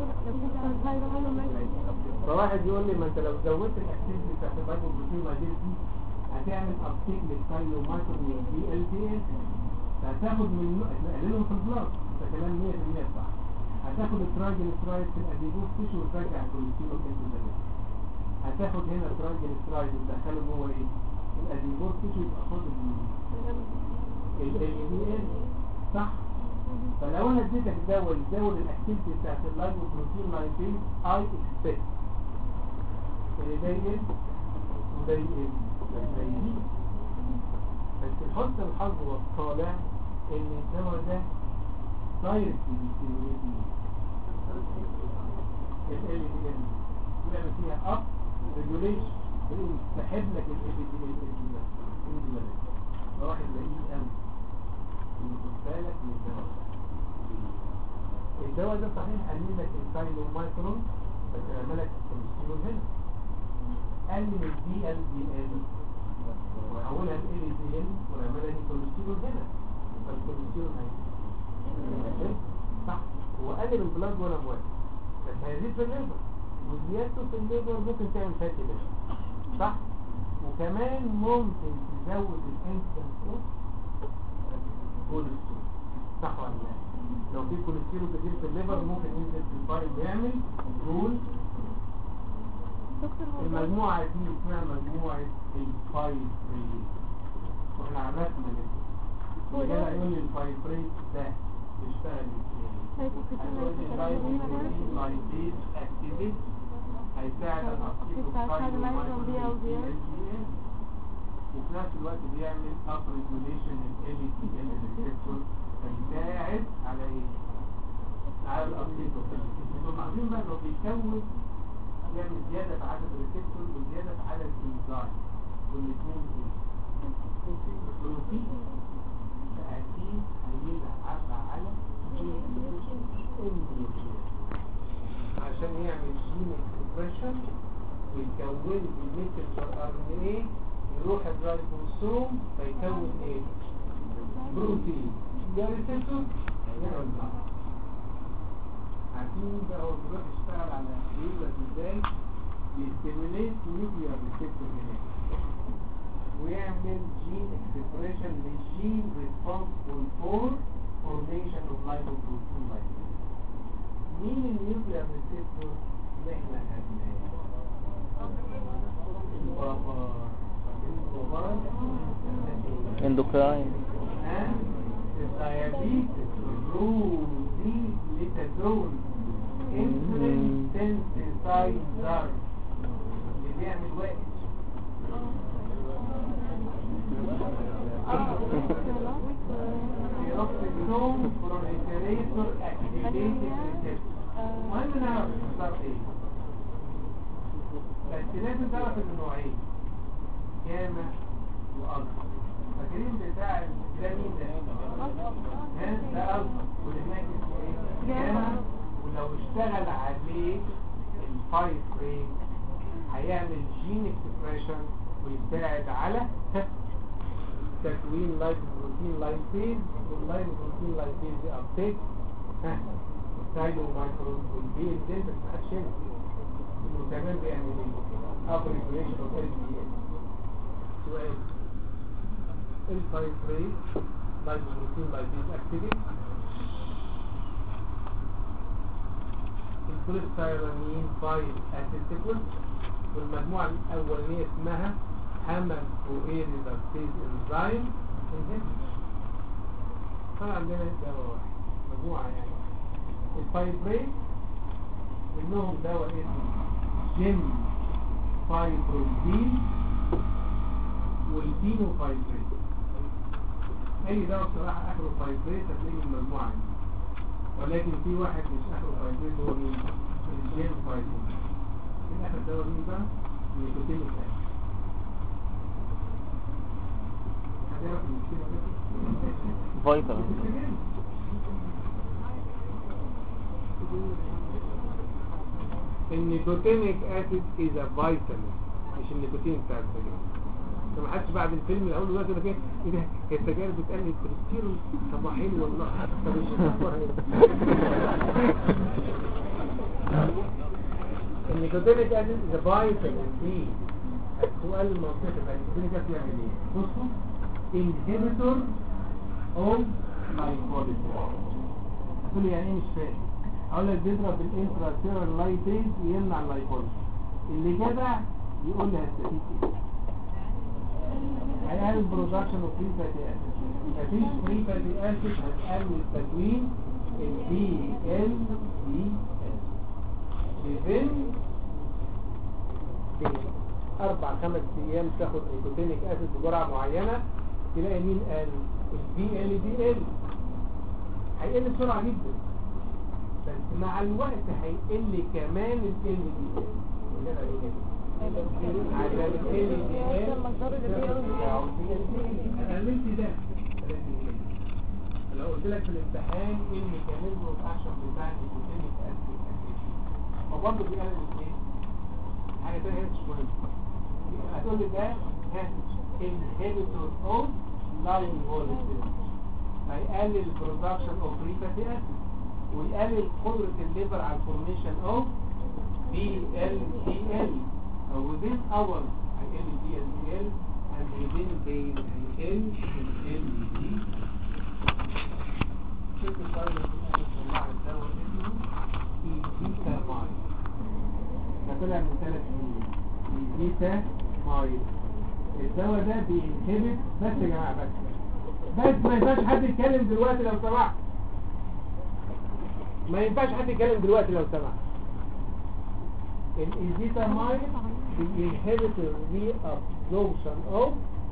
فواحد يقول لي ما انت لو زودت الاكتيفيتي بتاعت اللايبوبروتين لايبيز دي هتعمل ابتيك للكايلومايكرون دي ال دي ال فهتاخد من تقللهم في البلاد ده كلام 100% صح هتاخد الترايجليسرايد في الاديبوس تيشو وترجع الكوليسترول انتو ذا هتاخد هنا الترايجليسرايد وتدخله جوه ايه الاديبوس تيشو يبقى خد ال دي ال صح فلو انا اديتك دواء يزود الاكتيفيتي بتاعت اللايبوبروتين لايبيز اي اكسبكت اللي ده ايه وده ايه زي دي بس الحسن الحظ والطالع ان الدواء ده دايركت بيستيموليت ال ال دي ال بيعمل فيها اب ريجوليشن بيسحب لك ال ال دي ال ده واحد لاقيه قوي خد بالك من الدواء الدواء ده صحيح قلل لك الكايلومايكرون بس عمل لك الكوليسترول هنا قلل الدي ال دي ال وحولها ل ال دي ال ونعملها لي كوليسترول هنا فالكوليسترول هيزيد صح هو قلل البلاد ولا مواد بس هيزيد في الليفر وزيادته في الليفر ممكن تعمل فاتي ليفر صح وكمان ممكن تزود الانسنس اوف كوليسترول صح ولا لا لو في كوليسترول كتير في الليفر ممكن ينزل في الفايل يعمل رول المجموعة دي اسمها مجموعة الفايل ريت واحنا عرفنا لسه كده يقول لي الفايل ريت ده بيشتغل ازاي لايبيز اكتيفيت هيساعد الأطفال وفي نفس الوقت بيعمل اب ريجوليشن ال تي ال ريسبتور فيساعد على ايه؟ على الابتيك انتوا عارفين بقى انه بيكون يعمل زيادة في عدد الريسبتور وزيادة في عدد الانزايم والاثنين ايه؟ بروتين فأكيد هيلعب على النيوكليس عشان يعمل جين اكسبريشن ويكون الميسنجر ار ان ايه يروح الرايبوسوم فيكون ايه؟ بروتين يا ريسبتور يا ريسبتور عارفين بقى هو بيروح يشتغل على يقول ازاي يستيميليت نيوكليار ريسبتور هناك ويعمل جين اكسبريشن للجين responsible for formation of lipoprotein lipase مين النيوكليار ريسبتور اللي احنا خدناه البابار البابار اندوكراين الديابيتس الروزي ليتازول انسولين سنسيتايزر اللي بيعمل وقت بيروكسيزوم بروليفريتور اكتيفيتد ريسبتور المهم نعرف الخطر ايه بس لازم تعرف ان نوعين جاما والفا فاكرين بتاع ده مين ده؟ ها ده الفا واللي هناك اسمه ايه؟ جاما ولو اشتغل عليه الفايف ريت هيعمل جين اكسبريشن ويساعد على تكوين لايبوبروتين لايبيز واللايبوبروتين لايبيز دي ابتيك ها سايلو مايكرو والبي ال دي بس محدش ينسى انه كمان بيعمل ايه؟ اب ريجوليشن اوف ال بي ال سؤال الفايبريت لايبوبروتين لايبيز اكتيفيت الكوليستيرامين 5 اسيد سيكونس والمجموعة الأولانية اسمها حمل فوئير ريدكتيز انزيم طبعا عندنا دواء واحد مجموعة يعني الفايبريت منهم دواء اسمه جيم فايبروزين والبينو فايبريت أي دواء بصراحة آخره فايبريت هتلاقيه من المجموعة دي ولكن في واحد مش آخره فايبريت هو مين؟ الجيم فايبروزين الآخر دواء مين بقى؟ نيكوتين الآخر هتعرف المشكلة بس؟ فيتامين النيكوتينيك اسيد از ا فيتامين مش النيكوتين بتاع السجاير ما حدش بعد الفيلم الاول دلوقتي يقول لك ايه ايه ده هي السجاير بتقلل الكوليسترول طب ما حلو والله طب مش هتكبر النيكوتينيك اسيد از ا فيتامين سي السؤال المنطقي بقى النيكوتينيك اسيد يعمل ايه؟ بصوا انهبيتور اوف لايكوليسيس هتقول لي يعني ايه مش فاهم اقول لك بيضرب الانترا سيرال لايبيز ويمنع اللايبوليس اللي كده يقول لي هستفيد ايه هيقلل برودكشن اوف فري فاتي اسيد مفيش فري فاتي اسيد هتقلل تكوين البي ال دي اس within اربع خمس ايام تاخد نيكوتينيك اسيد بجرعه معينه تلاقي مين قال البي ال دي ال هيقل بسرعه جدا بس مع الوقت هيقل كمان ال دي ال عشان ال دي ال انا قلت ده لو قلت لك في الامتحان ايه الميكانيزم اوف اكشن بتاع النيكوتينيك اسيد هو برضه بيقلل ايه؟ حاجه ثانيه مش مهمه هتقول لي ده ها inhibitor of lipolysis هيقلل البرودكشن اوف فري فاتي اسيد ويقلل قدرة الليفر على الفورميشن اوف بي ال دي ال within hours هيقل بي ال دي ال and within days هيقل ال دي شوف الفرق في الأسف الدواء اسمه إيزيتا مايل ده طلع من ثلاث سنين إيزيتا مايل الدواء ده بينهبت بس يا جماعة بس بس ما ينفعش حد يتكلم دلوقتي لو سمحت ما ينفعش حد يتكلم دلوقتي لو سمحت الايزيتامايد بينهبت الري ابزوربشن اوف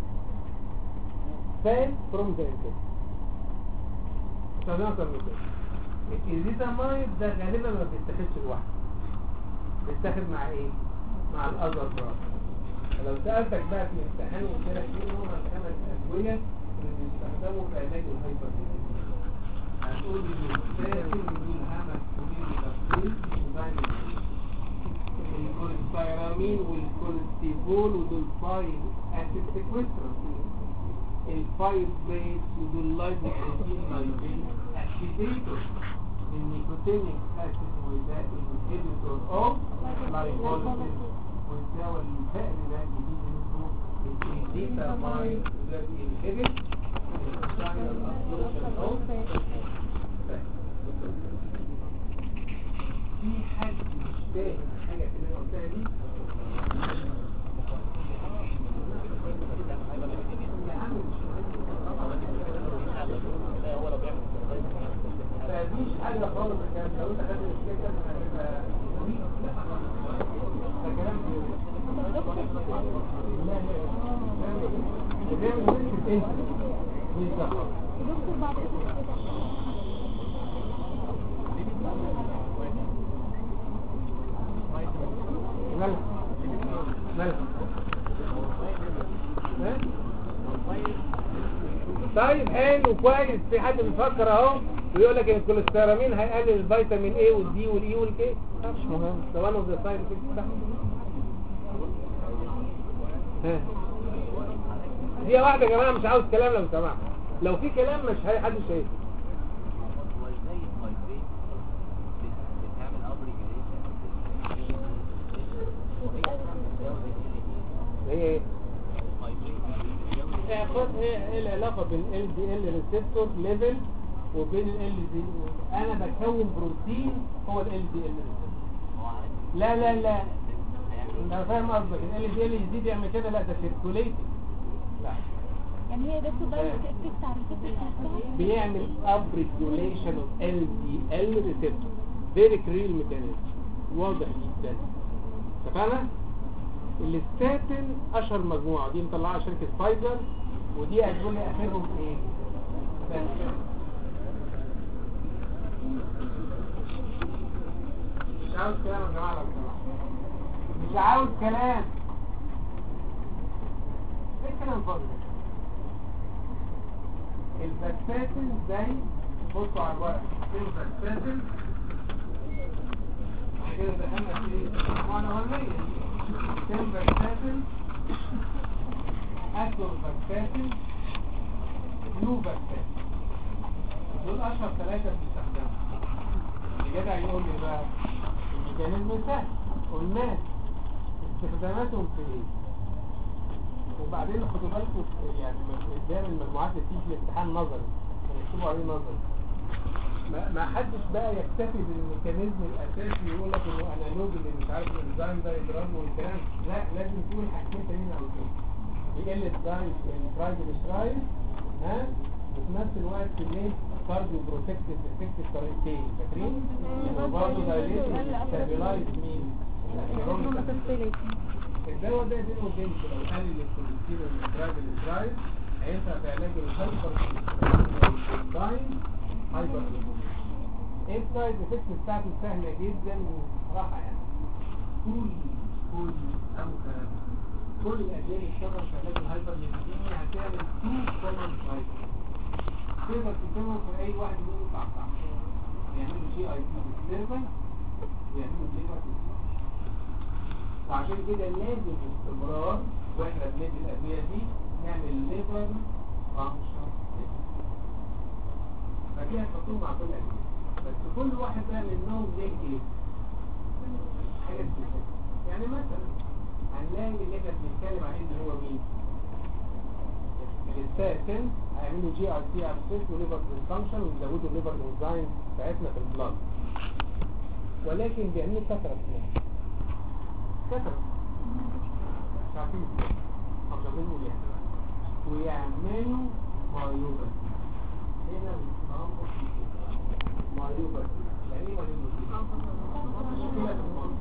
fat from the intestine استخدمها اكتر من كده الايزيتامايد ده غالبا ما بيتاخدش لوحده بيتاخد مع ايه؟ مع الاذر دراج فلو سألتك بقى في الامتحان وقلت لك ايه هم الخمس ادوية اللي بيستخدموا في علاج الهايبر هتقول لي الساكن دول همس كلين تفصيل وبعمل الكوليستيرامين والكوليستيفول ودول فاين اسيد سيكوسترا الفايف بيس ودول لايبوبروتين لايبين اكتيفيتور النيكوتينيك اسيد وده انهبيتور اوف لايبوليسيس والدواء الفقر ده جديد اسمه الديتا ماين ده بينهبت الفاينل ابزوربشن اوف في حد مش فاهم حاجه في اللي انا قلتها دي يا عم مش مفيش حاجه خالص كان لو انت خدت الشيكه هتبقى ده كلام لا لا بيعمل شركه انت مش ده خالص دكتور بعد اذنك مالها مالها ها؟ طيب حلو كويس في حد بيفكر اهو ويقول لك ان الكوليسترامين هيقلل الفيتامين اي والدي والاي والكي مش مهم ده one of the side effects بتاعه ها دي واحده يا جماعه مش عاوز كلام لو سمحت لو في كلام مش هي حد شايف هو ازاي الفايبريت بتعمل اب هي ايه اعقاد ايه إيه العلاقه بين ال دي ال ريسبتور ليفل وبين ال دي انا بكون بروتين هو ال دي ال لا لا لا انت فاهم قصدك ال دي ال يزيد يعمل كده لا ده سيركوليتنج لا يعني هي ده الدايركت افكت على الريسبتور نفسها بيعمل اب ريجوليشن اوف ال دي ال ريسبتور فيري كريل ميكانيزم واضح جدا اتفقنا الستاتين اشهر مجموعه دي مطلعها شركه فايزر ودي هتقول لي اخرهم ايه بس. مش عاوز كلام يا جماعه لو سمحت مش عاوز كلام ايه الكلام فاضي ده؟ البكتاتين زي بصوا على الورق البكتاتين كده دخلنا في معنى وهمية البكتاتين اتروبكتاتين نوبكتاتين دول اشهر ثلاثة بيستخدموا اللي جدع يقول لي بقى الميكانيزم سهل قلناه استخداماتهم في ايه وبعدين خدوا بالكم في- يعني قدام المجموعات اللي بتيجي في الامتحان نظري هنكتبوا عليه نظري ما, ما حدش بقى يكتفي بالميكانيزم الاساسي يقول لك انه انالوج اللي مش عارف الانزيم ده يضربه والكلام لا لازم تقول حاجتين تانيين او كده بيقل الدايت الترايجليسرايد ها وفي نفس الوقت كميه كارديو بروتكتيف افكتيف طريقتين فاكرين؟ انه برضه دايليت ستابلايز مين؟ الأسيروميك الدواء ده بينه وبين لو قلل الكوليسترول والترايجليسرايد هينفع في علاج الهايبر والداين هايبر ايه السايد افكت بتاعته سهله جدا وصراحه يعني كل كل او كلام كل الادويه اللي بتشتغل في علاج الهايبر ليبيديميا هتعمل تو كومن سايد تقدر تكتبهم في اي واحد منهم يطلع صح يعملوا جي اي بي ديستربنس ويعملوا ليفر وعشان كده لازم باستمرار واحنا بندي الادويه دي نعمل ليفر فانكشن فدي هتحطوه مع كل ادويه بس كل واحد بقى منهم ليه ايه حاجه سبيشال يعني مثلا هنلاقي اللي احنا بنتكلم عليه اللي هو مين الستاتين هيعملوا جي ار تي ابسيس وليفر ديسفانكشن ويزودوا الليفر انزايم بتاعتنا في البلاد ولكن بيعملوا كثره كمان كثره مش عارفين ازاي أو مش عارفين نقول يعني ويعملوا مايوباثي هنا بيتنقصوا في كده. مايوباثي يعني ايه مايوباثي؟ مشكلة في المخ.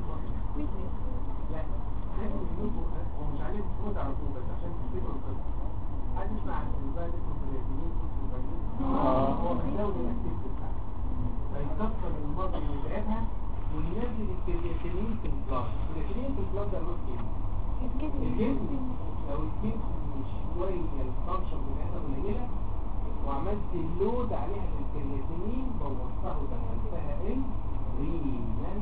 لا لازم يجيبوا هو مش عليه تفوت على طول بس عشان تفتكروا القصة حد يسمع عن الانزيم اسمه كرياتينين فوسفوفاجين هو بيزود الاكتيفيتي بتاعها فيكسر المرضى اللي بتاعتها وينزل الكرياتينين في البلاد الكرياتينين في البلاد ده له ايه؟ الجسم لو الجسم شوية الفانكشن بتاعتها قليلة وعملت اللود عليها في الكرياتينين بوظتها ودخلتها ان رينال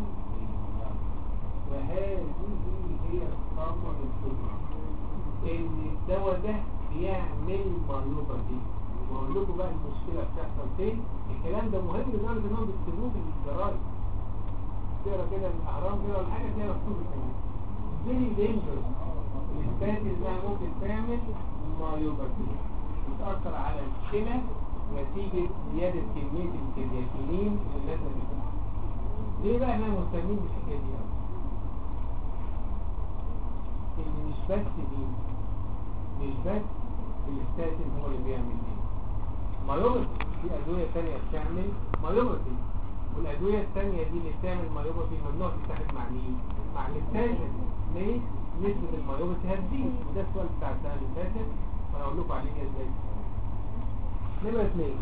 وهذه هي الصدمة الكبرى ان الدواء ده بيعمل مايوباثي واقول لكم بقى المشكلة بتحصل فين الكلام ده مهم لدرجة ان هم بيكتبوه في الجرايد تقرا كده الاهرام كده ولا حاجة تلاقي مكتوب كمان فيري دينجرس الاثبات انها ممكن تعمل مايوباثي وتأثر على الكلى نتيجة زيادة كمية الكرياتينين اللي الناس بتاعها ليه بقى احنا مهتمين بالحكاية دي أوي؟ اللي مش بس مين مش بس الاستاتين هو اللي بيعمل ايه مايوباثي في ادوية تانية بتعمل مايوباثي والادوية التانية دي اللي بتعمل مايوباثي ممنوع تتاخد مع مين مع الاستاتين ليه نسبة المايوباثي هتزيد وده السؤال بتاع السنة اللي فاتت وانا اقول لكم عليه ازاي نمرة اثنين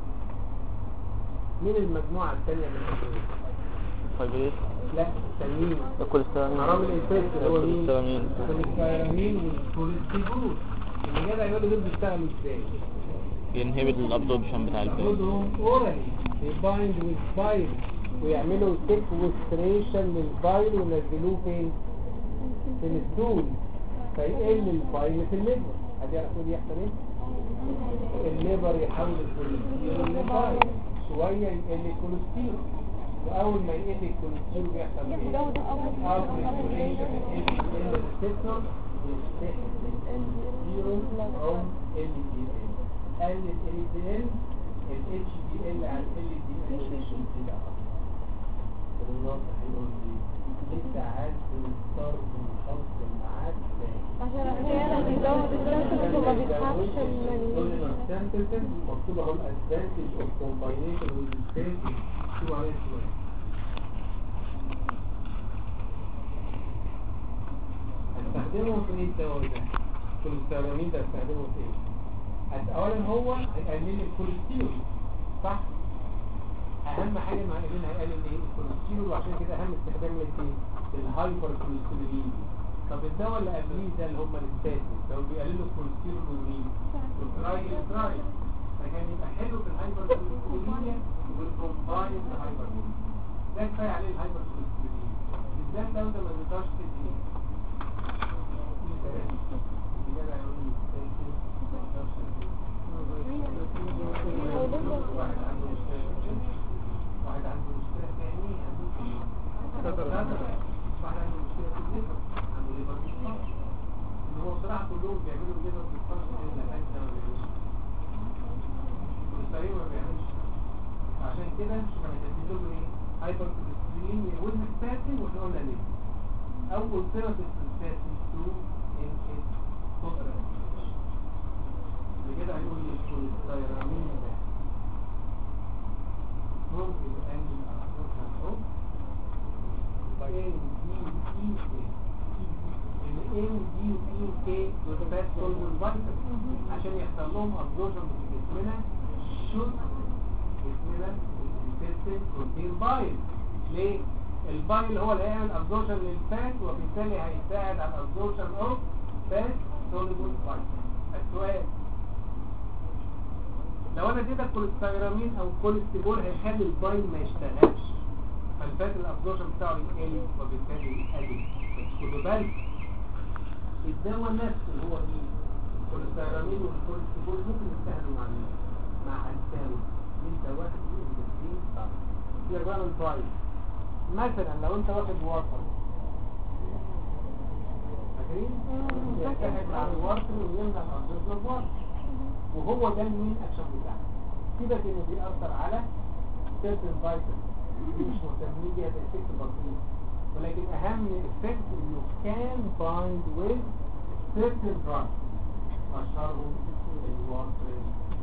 مين المجموعة الثانية من الادوية فايبريت لا التانيين الكوليسترول حرام الانفكت اللي هو مين الكوليسترامين الكوليسترامين والكوليسترول اللي جدع يقول دول بيشتغلوا ازاي ينهبت الابزوربشن بتاع الفيل ياخدهم اورالي يبايند والفايل ويعملوا سيكوستريشن للفايل وينزلوه فين في الستول فيقل الفايل في الليفر ادي اقول يحصل ايه الليبر يحول الكوليسترول للفايل شويه يقل الكوليسترول واول ما يقل الكوليسترول بيحصل ايه يزود الأول اوبريشن الريسبتور يستحمل الكوليسترول او ال دي ال قل ال دي ال الاتش دي ال على ال دي ال كده الناطق هيقول لي انت عايز تختار وتحط الميعاد عشان احيانا بيزود السنسز وما بيسحبش ال سنتنسز مكتوب اهو الادفانتج اوف كومباينيشن والستيج شو عليه شويه هستخدمه في ايه الدواء ده؟ في المستخدمين ده هستخدمه في ايه؟ هت- اولا هو هيقلل الكوليسترول صح؟ اهم حاجه مع الانسولين هيقلل ايه؟ الكوليسترول وعشان كده اهم استخدام للايه؟ الهايبر كوليسترولين طب الدواء اللي قبليه ده اللي هم الستاتين لو بيقللوا الكوليسترول والمين؟ والترايجليسرايد فكان يبقى حلو في الهايبر كوليسترولينيا والكومبايند هايبر ده كفايه عليه الهايبر كوليسترولين بالذات لو انت ما تقدرش تدي واحد عنده مشكلة واحد عنده مشكلة في عينيه عنده واحد عنده مشكلة في الليفر عنده ليفر ديسفانكشن ان هو بصراحة كلهم بيعملوا ليفر ديسفانكشن الا الحاج ده ما بيعملش والسرير ما بيعملش عشان كده شوف انا كاتبين له ايه هايبر كوليسترولين يقولنا ستاتين واحنا قلنا ليه اول ثيرابي في الستاتين تو ان ات كونترا كده هيقول لي الكوليسترولين ده ممكن يقلل اعراض الحب ان دي اي كي الان دي اي كي دول بس دول فيتامين عشان يحصل لهم ابزوربشن في جسمنا شوت جسمنا الانتستين بروتين بايل ليه؟ البايل هو اللي هيعمل ابزوربشن للفات وبالتالي هيساعد على الابزوربشن اوف فات سوليبل فيتامين السؤال لو انا اديتك كوليسترامين او كوليسترول هيخلي البايل ما يشتغلش فالفات الابزوربشن بتاعه يقل وبالتالي يقلل بس خدوا بالك الدواء نفسه اللي هو مين الكوليسترامين والكوليسترول ممكن يستخدموا مع مين مع الدواء انت واخد الاثنين صح يا جماعه البرايس مثلا لو انت واخد واتر فاكرين يتحد مع الواتر ويمنع الابزوربشن الواتر وهو ده المين اكشن بتاعه سيبك انه بيأثر على سيرتن فيتامين دي مش مهتمين بيها تأثير بسيط ولكن اهم افكت انه كان بايند ويز سيرتن دراج اشهرهم الوارفرين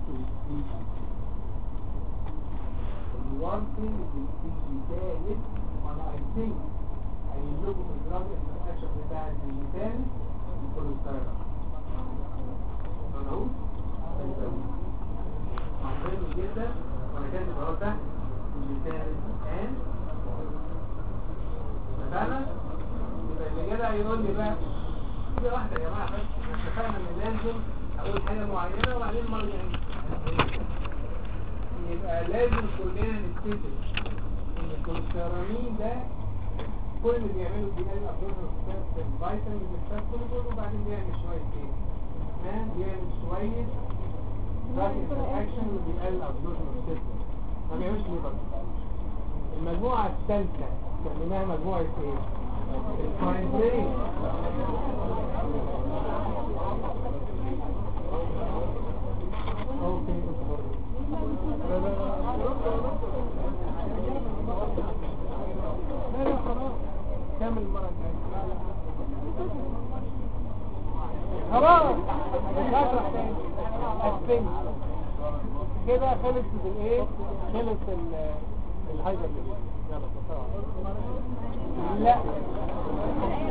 الوارفرين بيجي ثالث وانا اي ثينك هيجيب لكم الدراج الاكشن بتاع الثالث الكوليسترول اهو عظيم جدا وانا كاتب اهو تحت المثال الان اتفقنا؟ يبقى اللي كده هيقول لي بقى كده واحدة يا جماعة بس احنا اتفقنا ان لازم اقول حاجة معينة وبعدين مرة جاية يبقى لازم كلنا نتفق ان الكوليسترامين ده كل اللي بيعمله بيقلل ابزوربشن في الفيتامين بالفاسفورس وبعدين بيعمل شوية ايه؟ ها؟ بيعمل شوية راكت اكشن وبيقلل ابزوربشن السيستم ما بيعملش ليفر المجموعة الثالثة سميناها مجموعة ايه؟ الفايبرين اوكي لا لا لا لا خلاص كمل المرة الجاية خلاص مش هشرح تاني الفيلم كده خلص الايه خلص ال- الهايبر يلا بسرعة لا